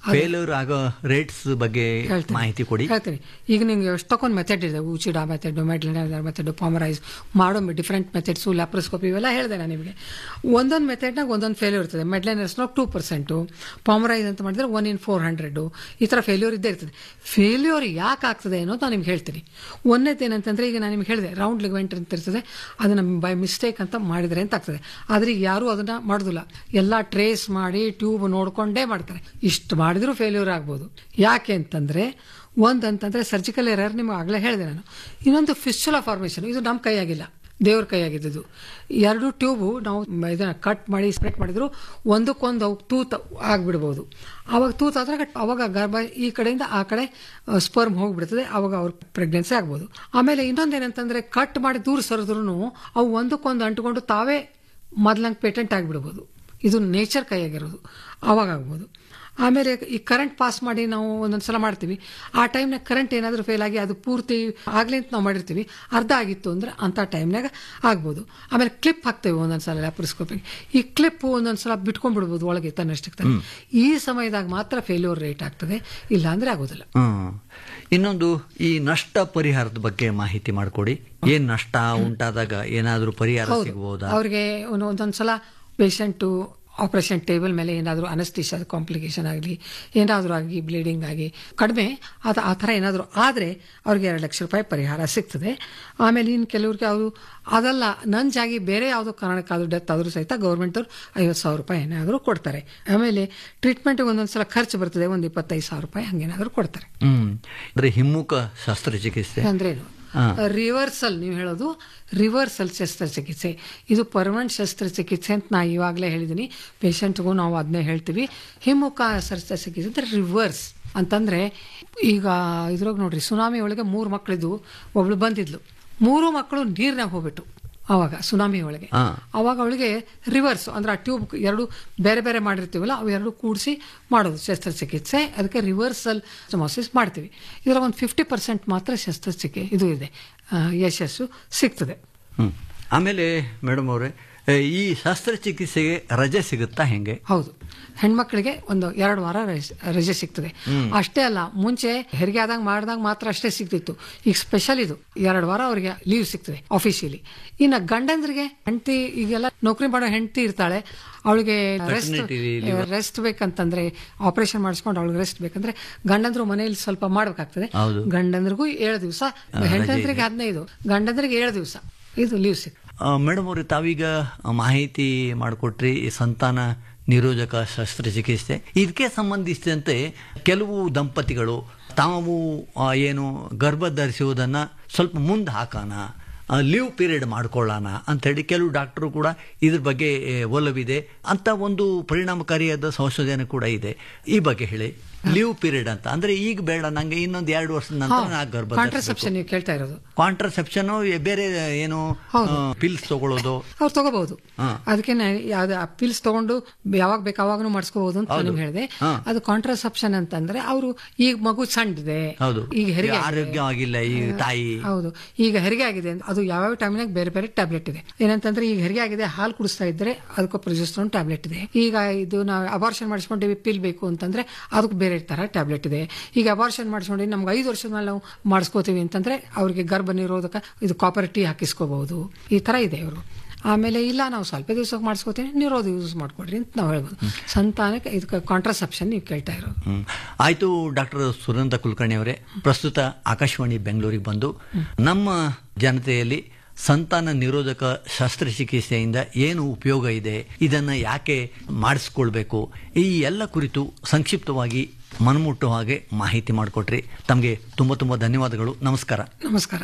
ಫೇಲ್ಯೂರ್ ಆಗೋ ರೇಟ್ಸ್ ಬಗ್ಗೆ ಹೇಳ್ತೀನಿ. ಮಾಹಿತಿ ಕೊಡಿ ಹೇಳ್ತೀನಿ ಈಗ ನಿಮ್ಗೆ ಎಷ್ಟೊಂದು ಮೆಥಡ್ ಇದೆ ಉಚಿಡಾ ಮೆಥಡ್ ಮೆಡ್ಲಿನರ್ ಮೆಥಡ್ ಪಾಮರೈಸ್ ಮಾಡೋ ಡಿಫ್ರೆಂಟ್ ಮೆಥಡ್ಸು ಲ್ಯಾಪ್ರೋಸ್ಕೋಪಿ ಇವೆಲ್ಲ ಹೇಳಿದೆ ನಾನು ನಿಮಗೆ ಒಂದೊಂದು ಮೆಥಡ್ನಾಗ ಒಂದೊಂದು ಫೇಲ್ಯೂರ್ ಇರ್ತದೆ ಮೆಡ್ಲೈನರ್ಸ್ನಾಗ ಟೂ ಪರ್ಸೆಂಟು ಪಾಮರೈಸ್ ಅಂತ ಮಾಡಿದ್ರೆ ಒನ್ ಇನ್ ಫೋರ್ ಹಂಡ್ರೆಡು ಈ ಥರ ಫೇಲ್ಯೂರ್ ಇದ್ದೇ ಇರ್ತದೆ ಫೇಲ್ಯೂರ್ ಯಾಕೆ ಆಗ್ತದೆ ಅನ್ನೋದು ನಾನು ನಿಮ್ಗೆ ಹೇಳ್ತೀನಿ ಒಂದೇದು ಏನಂತಂದ್ರೆ ಈಗ ನಾನು ನಿಮ್ಗೆ ಹೇಳಿದೆ ರೌಂಡ್ ಲಿಗಮೆಂಟ್ ಅಂತ ಇರ್ತದೆ ಅದನ್ನ ಬೈ ಮಿಸ್ಟೇಕ್ ಅಂತ ಮಾಡಿದ್ರೆ ಅಂತ ಆಗ್ತದೆ ಆದ್ರೆ ಈಗ ಯಾರೂ ಅದನ್ನ ಮಾಡೋದಿಲ್ಲ ಎಲ್ಲ ಟ್ರೇಸ್ ಮಾಡಿ ಟ್ಯೂಬ್ ನೋಡ್ಕೊಂಡೇ ಮಾಡ್ತಾರೆ ಇಷ್ಟು ಮಾಡಿದ್ರು ಫೇಲ್ಯೂರ್ ಆಗ್ಬೋದು ಯಾಕೆ ಅಂತಂದ್ರೆ ಒಂದು ಅಂತಂದ್ರೆ ಸರ್ಜಿಕಲ್ ಎರರ್ ನಿಮ್ಗೆ ಆಗಲೇ ಹೇಳಿದೆ ನಾನು ಇನ್ನೊಂದು ಫಿಸ್ಚುಲಾ ಫಾರ್ಮೇಷನ್ ಇದು ನಮ್ಮ ಕೈಯಾಗಿಲ್ಲ ದೇವ್ರ ಕೈಯಾಗಿದ್ದು ಎರಡು ಟ್ಯೂಬು ನಾವು ಇದನ್ನ ಕಟ್ ಮಾಡಿ ಸ್ಪ್ರೆಟ್ ಮಾಡಿದ್ರು ಒಂದಕ್ಕೊಂದು ಅವು ತೂತ್ ಆಗ್ಬಿಡ್ಬೋದು ಅವಾಗ ತೂತ್ ಆದ್ರೆ ಅವಾಗ ಗರ್ಭ ಈ ಕಡೆಯಿಂದ ಆ ಕಡೆ ಸ್ಪರ್ಮ್ ಹೋಗ್ಬಿಡ್ತದೆ ಅವಾಗ ಅವ್ರ ಪ್ರೆಗ್ನೆನ್ಸಿ ಆಗ್ಬೋದು ಆಮೇಲೆ ಇನ್ನೊಂದೇನಂತಂದ್ರೆ ಕಟ್ ಮಾಡಿ ದೂರ ಸರಿದ್ರು ಅವು ಒಂದಕ್ಕೊಂದು ಅಂಟ್ಕೊಂಡು ತಾವೇ ಮೊದ್ಲಂಗೆ ಪೇಟೆಂಟ್ ಆಗಿಬಿಡ್ಬೋದು ಇದು ನೇಚರ್ ಕೈಯಾಗಿರೋದು ಅವಾಗ ಆಗ್ಬೋದು ಆಮೇಲೆ ಈ ಕರೆಂಟ್ ಪಾಸ್ ಮಾಡಿ ನಾವು ಒಂದೊಂದ್ಸಲ ಮಾಡ್ತೀವಿ ಆ ಟೈಮ್ನಾಗ ಕರೆಂಟ್ ಏನಾದರೂ ಫೇಲ್ ಆಗಿ ಅದು ಪೂರ್ತಿ ಆಗ್ಲಿ ಅಂತ ನಾವು ಮಾಡಿರ್ತೀವಿ ಅರ್ಧ ಆಗಿತ್ತು ಅಂದ್ರೆ ಅಂಥ ಟೈಮ್ನಾಗ ಆಗ್ಬೋದು ಆಮೇಲೆ ಕ್ಲಿಪ್ ಹಾಕ್ತೇವೆ ಒಂದೊಂದ್ಸಲ ಲ್ಯಾಪ್ರೋಸ್ಕೋಪಿಗೆ ಈ ಕ್ಲಿಪ್ ಒಂದೊಂದ್ಸಲ ಬಿಟ್ಕೊಂಡ್ಬಿಡ್ಬೋದು ಒಳಗೆ ತನ್ನಷ್ಟಕ್ಕೆ ತಾನೇ. ಈ ಸಮಯದಾಗ ಮಾತ್ರ ಫೇಲ್ಯೂರ್ ರೇಟ್ ಆಗ್ತದೆ ಇಲ್ಲ ಅಂದ್ರೆ ಆಗೋದಿಲ್ಲ ಹ್ಮ್. ಇನ್ನೊಂದು ಈ ನಷ್ಟ ಪರಿಹಾರದ ಬಗ್ಗೆ ಮಾಹಿತಿ ಮಾಡಿಕೊಡಿ ಏನ್ ನಷ್ಟ ಉಂಟಾದಾಗ ಏನಾದ್ರೂ ಪರಿಹಾರ ಸಿಗಬಹುದಾ ಅವ್ರಿಗೆ ಒಂದು ಒಂದೊಂದ್ಸಲ ಪೇಷಂಟು ಆಪರೇಷನ್ ಟೇಬಲ್ ಮೇಲೆ ಏನಾದರೂ ಅನಸ್ತಿಷ ಕಾಂಪ್ಲಿಕೇಶನ್ ಆಗಲಿ ಏನಾದರೂ ಆಗಿ ಬ್ಲೀಡಿಂಗ್ ಆಗಿ ಕಡಿಮೆ ಅದು ಆ ಥರ ಏನಾದರೂ ಆದರೆ ಅವ್ರಿಗೆ ಎರಡು ಲಕ್ಷ ರೂಪಾಯಿ ಪರಿಹಾರ ಸಿಗ್ತದೆ ಆಮೇಲೆ ಇನ್ನು ಕೆಲವ್ರಿಗೆ ಅವರು ಅದಲ್ಲ ನಂಜಾಗಿ ಬೇರೆ ಯಾವುದೋ ಕಾರಣಕ್ಕಾದ್ರೂ ಡೆತ್ ಆದರೂ ಸಹಿತ ಗೌರ್ಮೆಂಟವ್ರು ಐವತ್ತು ಸಾವಿರ ರೂಪಾಯಿ ಏನಾದರೂ ಕೊಡ್ತಾರೆ ಆಮೇಲೆ ಟ್ರೀಟ್ಮೆಂಟ್ಗೆ ಒಂದೊಂದ್ಸಲ ಖರ್ಚು ಬರ್ತದೆ ಒಂದು ಇಪ್ಪತ್ತೈದು ಸಾವಿರ ರೂಪಾಯಿ ಹಂಗೇನಾದರೂ ಕೊಡ್ತಾರೆ ಹ್ಮ್ ಅಂದ್ರೆ ಹಿಮ್ಮುಖ ಶಸ್ತ್ರಚಿಕಿತ್ಸೆ ಅಂದ್ರೇನು ರಿವರ್ಸಲ್ ನೀವು ಹೇಳೋದು ರಿವರ್ಸಲ್ ಶಸ್ತ್ರಚಿಕಿತ್ಸೆ ಇದು ಪರ್ಮನೆಂಟ್ ಶಸ್ತ್ರಚಿಕಿತ್ಸೆ ಅಂತ ನಾ ಇವಾಗಲೇ ಹೇಳಿದ್ದೀನಿ ಪೇಷಂಟ್ಗೂ ನಾವು ಅದನ್ನೇ ಹೇಳ್ತೀವಿ ಹಿಮ್ಮುಖ ಶಸ್ತ್ರಚಿಕಿತ್ಸೆ ಅಂದ್ರೆ ರಿವರ್ಸ್ ಅಂತಂದ್ರೆ ಈಗ ಇದ್ರಾಗ ನೋಡ್ರಿ ಸುನಾಮಿ ಒಳಗೆ ಮೂರು ಮಕ್ಕಳಿದ್ದು ಒಬ್ಳು ಬಂದಿದ್ಲು ಮೂರು ಮಕ್ಕಳು ನೀರ್ನಾಗ ಹೋಗ್ಬಿಟ್ಟು ಅವಾಗ ಸುನಾಮಿ ಒಳಗೆ ಹಾ. ಅವಾಗ ಅವಳಿಗೆ ರಿವರ್ಸ್ ಅಂದ್ರೆ ಆ ಟ್ಯೂಬ್ ಎರಡು ಬೇರೆ ಬೇರೆ ಮಾಡಿರ್ತೀವಲ್ಲ ಅವು ಎರಡು ಕೂಡಿಸಿ ಮಾಡೋದು ಶಸ್ತ್ರಚಿಕಿತ್ಸೆ ಅದಕ್ಕೆ ರಿವರ್ಸಲ್ ಸಮೋಸಿಸ್ ಮಾಡ್ತೀವಿ ಇದರ ಒಂದು ಫಿಫ್ಟಿ ಪರ್ಸೆಂಟ್ ಮಾತ್ರ ಶಸ್ತ್ರಚಿಕಿತ್ಸೆ ಇದು ಇದೆ ಆ, ಯಶಸ್ಸು ಸಿಗ್ತದೆ ಹ್ಮ್ ಆಮೇಲೆ ಮೇಡಮ್ ಅವರೇ ಈ ಶಸ್ತ್ರಚಿಕಿತ್ಸೆಗೆ ರಜೆ ಸಿಗುತ್ತಾ ಹೆಂಗೆ ಹೌದು ಹೆಣ್ಮಕ್ಳಿಗೆ ಒಂದು ಎರಡು ವಾರ ರಜೆ- ರಜೆ ಸಿಗ್ತದೆ ಅಷ್ಟೇ ಅಲ್ಲ ಮುಂಚೆ ಹೆರಿಗೆ ಆದಾಗ ಮಾಡಿದಾಗ ಮಾತ್ರ ಅಷ್ಟೇ ಸಿಗ್ತಿತ್ತು ಈಗ ಸ್ಪೆಷಲ್ ಇದು ಎರಡು ವಾರ ಅವರಿಗೆ ಲೀವ್ ಸಿಗ್ತದೆ ಆಫೀಸಿಯಲಿ ಇನ್ನು ಗಂಡಂದ್ರಿಗೆ ಹೆಂಡತಿ ಈಗೆಲ್ಲ ನೌಕರಿ ಮಾಡೋ ಹೆಂಡತಿ ಇರ್ತಾಳೆ ಅವಳಿಗೆ ರೆಸ್ಟ್ Paternity leave. ರೆಸ್ಟ್ ಬೇಕಂತಂದ್ರೆ ಆಪರೇಷನ್ ಮಾಡಿಸ್ಕೊಂಡು ಅವಳಿಗೆ ರೆಸ್ಟ್ ಬೇಕಂದ್ರೆ ಗಂಡಂದ್ರು ಮನೆಯಲ್ಲಿ ಸ್ವಲ್ಪ ಮಾಡ್ಬೇಕಾಗ್ತದೆ ಹೌದು. ಗಂಡಂದ್ರಿಗೂ ಏಳು ದಿವಸ ಹೆಂಡಂದ್ರಿಗೆ ಹದಿನೈದು ಗಂಡಂದ್ರಿಗೆ ಏಳು ದಿವಸ ಇದು ಲೀವ್ ಸಿಗ್ತದೆ ಮೇಡಮ್ ಅವರೇ ತಾವೀಗ ಮಾಹಿತಿ ಮಾಡಿಕೊಟ್ರಿ ಈ ಸಂತಾನ ನಿರೋಧಕ ಶಸ್ತ್ರಚಿಕಿತ್ಸೆ ಇದಕ್ಕೆ ಸಂಬಂಧಿಸಿದಂತೆ ಕೆಲವು ದಂಪತಿಗಳು ತಾವು ಆ, ಏನು ಗರ್ಭ ಧರಿಸುವುದನ್ನ ಸ್ವಲ್ಪ ಮುಂದೆ ಹಾಕೋಣ ಲೀವ್ ಪೀರಿಯಡ್ ಮಾಡ್ಕೊಳ್ಳೋಣ ಅಂತೇಳಿ ಕೆಲವು ಡಾಕ್ಟರು ಕೂಡ ಇದ್ರ ಬಗ್ಗೆ ಏ, ಒಲವಿದೆ ಅಂತ ಒಂದು ಪರಿಣಾಮಕಾರಿಯಾದ ಸಂಶೋಧನೆ ಕೂಡ ಇದೆ ಈ ಬಗ್ಗೆ ಹೇಳಿ ಲೀವ್ ಪೀರಿಯಡ್ ಅಂತ ಅಂದ್ರೆ ಈಗ ಬೇಡ ನಂಗೆ ಇನ್ನೊಂದು ಎರಡು ವರ್ಷದ ನಂತರ ನಾ ಗರ್ಭ ಕಾಂಟ್ರಸೆಪ್ಷನ್ ನೀವು ಕೇಳ್ತಾ ಇರೋದು ಕಾಂಟ್ರಸೆಪ್ಷನ್ ಬೇರೆ ಏನು ಪಿಲ್ಸ್ ತಗೊಳ್ಳೋದು ಅವ್ರು ತಗೋಬಹುದು ಹಾ. ಅದಕ್ಕೆ ಯಾವ್ದು ಪಿಲ್ಸ್ ತಗೊಂಡು ಯಾವಾಗ ಬೇಕು ಅವಾಗನು ಮಾಡಿಸ್ಕೋಬಹುದು ಅಂತ ನಿಮ್ಗೆ ಹೇಳಿದೆ ಹಾ. ಅದು ಕಾಂಟ್ರಸೆಪ್ಷನ್ ಅಂತಂದ್ರೆ ಅವರು ಈಗ ಮಗು ಸಣ್ಣದಿದೆ ಹೌದು ಈಗ ಹೆರಿಗೆ ಆಗಿದೆ. ಆರೋಗ್ಯವಾಗಿಲ್ಲ ಈ ತಾಯಿ ಹೌದು ಈಗ ಹೆರಿಗೆ ಆಗಿದೆ ಅಂತ ಅದು ಯಾವ್ಯಾವ ಟೈಮ್ನಾಗ ಬೇರೆ ಬೇರೆ ಟ್ಯಾಬ್ಲೆಟ್ ಇದೆ ಏನಂತಂದ್ರೆ ಈಗ ಹೆರಿಗೆ ಆಗಿದೆ ಹಾಲು ಕುಡಿಸ್ತಾ ಇದ್ರೆ ಅದಕ್ಕೆ ಪ್ರೊಜೆಸ್ಟ್ರಾನ್ ಟ್ಯಾಬ್ಲೆಟ್ ಇದೆ ಈಗ ಇದು ನಾವು ಅಬಾರ್ಷನ್ ಮಾಡಿಸ್ಕೊಂಡಿವಿ ಪಿಲ್ ಬೇಕು ಅಂತಂದ್ರೆ ಅದಕ್ಕೆ ಬೇರೆ ತರ ಟ್ಯಾಬ್ಲೆಟ್ ಇದೆ ಈಗ ಅಬಾರ್ಷನ್ ಮಾಡಿಸ್ಕೊಂಡು ನಮ್ಗೆ ಐದು ವರ್ಷದ ಮೇಲೆ ನಾವು ಮಾಡಿಸ್ಕೋತೀವಿ ಅಂತಂದ್ರೆ ಅವ್ರಿಗೆ ಗರ್ಭ ನಿರೋಧಕ ಇದು ಕಾಪರ್ ಟೀ ಹಾಕಿಸ್ಕೋಬಹುದು ಈ ತರ ಇದೆ ಅವರು ಆಮೇಲೆ ಇಲ್ಲ ನಾವು ಸ್ವಲ್ಪ ದಿವಸಕ್ಕೆ ಮಾಡಿಸ್ಕೋತೀವಿ ನಿರೋಧ ಯೂಸ್ ಮಾಡ್ಕೊಡ್ರಿ ಅಂತ ನಾವು ಹೇಳ್ಬೋದು ಸಂತಾನಕ್ಕೆ ಇದಕ್ಕೆ ಕಾಂಟ್ರಸೆಪ್ಷನ್ ನೀವು ಕೇಳ್ತಾ ಇರೋದು ಹ್ಮ್. ಆಯ್ತು ಡಾಕ್ಟರ್ ಸುರೇಂದ್ರ ಕುಲಕರ್ಣಿ ಅವರೇ ಪ್ರಸ್ತುತ ಆಕಾಶವಾಣಿ ಬೆಂಗಳೂರಿಗೆ ಬಂದು ನಮ್ಮ ಜನತೆಯಲ್ಲಿ ಸಂತಾನ ನಿರೋಧಕ ಶಸ್ತ್ರಚಿಕಿತ್ಸೆಯಿಂದ ಏನು ಉಪಯೋಗ ಇದೆ ಇದನ್ನ ಯಾಕೆ ಮಾಡಿಸ್ಕೊಳ್ಬೇಕು ಈ ಎಲ್ಲ ಕುರಿತು ಸಂಕ್ಷಿಪ್ತವಾಗಿ ಮನಮುಟ್ಟುವ ಹಾಗೆ ಮಾಹಿತಿ ಮಾಡಿಕೊಟ್ರಿ ತಮಗೆ ತುಂಬ ತುಂಬ ಧನ್ಯವಾದಗಳು ನಮಸ್ಕಾರ ನಮಸ್ಕಾರ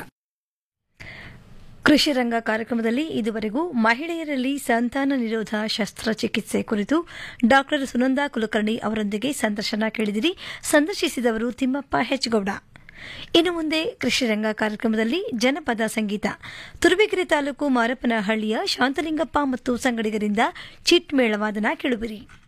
ಕೃಷಿ ರಂಗ ಕಾರ್ಯಕ್ರಮದಲ್ಲಿ ಇದುವರೆಗೂ ಮಹಿಳೆಯರಲ್ಲಿ ಸಂತಾನ ನಿರೋಧ ಶಸ್ತ್ರಚಿಕಿತ್ಸೆ ಕುರಿತು ಡಾಕ್ಟರ್ ಸುನಂದಾ ಕುಲಕರ್ಣಿ ಅವರೊಂದಿಗೆ ಸಂದರ್ಶನ ಕೇಳಿದಿರಿ ಸಂದರ್ಶಿಸಿದವರು ತಿಮ್ಮಪ್ಪ ಹೆಚ್ಗೌಡ ಇನ್ನು ಮುಂದೆ ಕೃಷಿ ರಂಗ ಕಾರ್ಯಕ್ರಮದಲ್ಲಿ ಜನಪದ ಸಂಗೀತ ತುರುವೇಕೆರೆ ತಾಲೂಕು ಮಾರಪ್ಪನಹಳ್ಳಿಯ ಶಾಂತಲಿಂಗಪ್ಪ ಮತ್ತು ಸಂಗಡಿಗರಿಂದ ಚಿಟ್ ಮೇಳವಾದನ ಕೇಳುವಿರಿ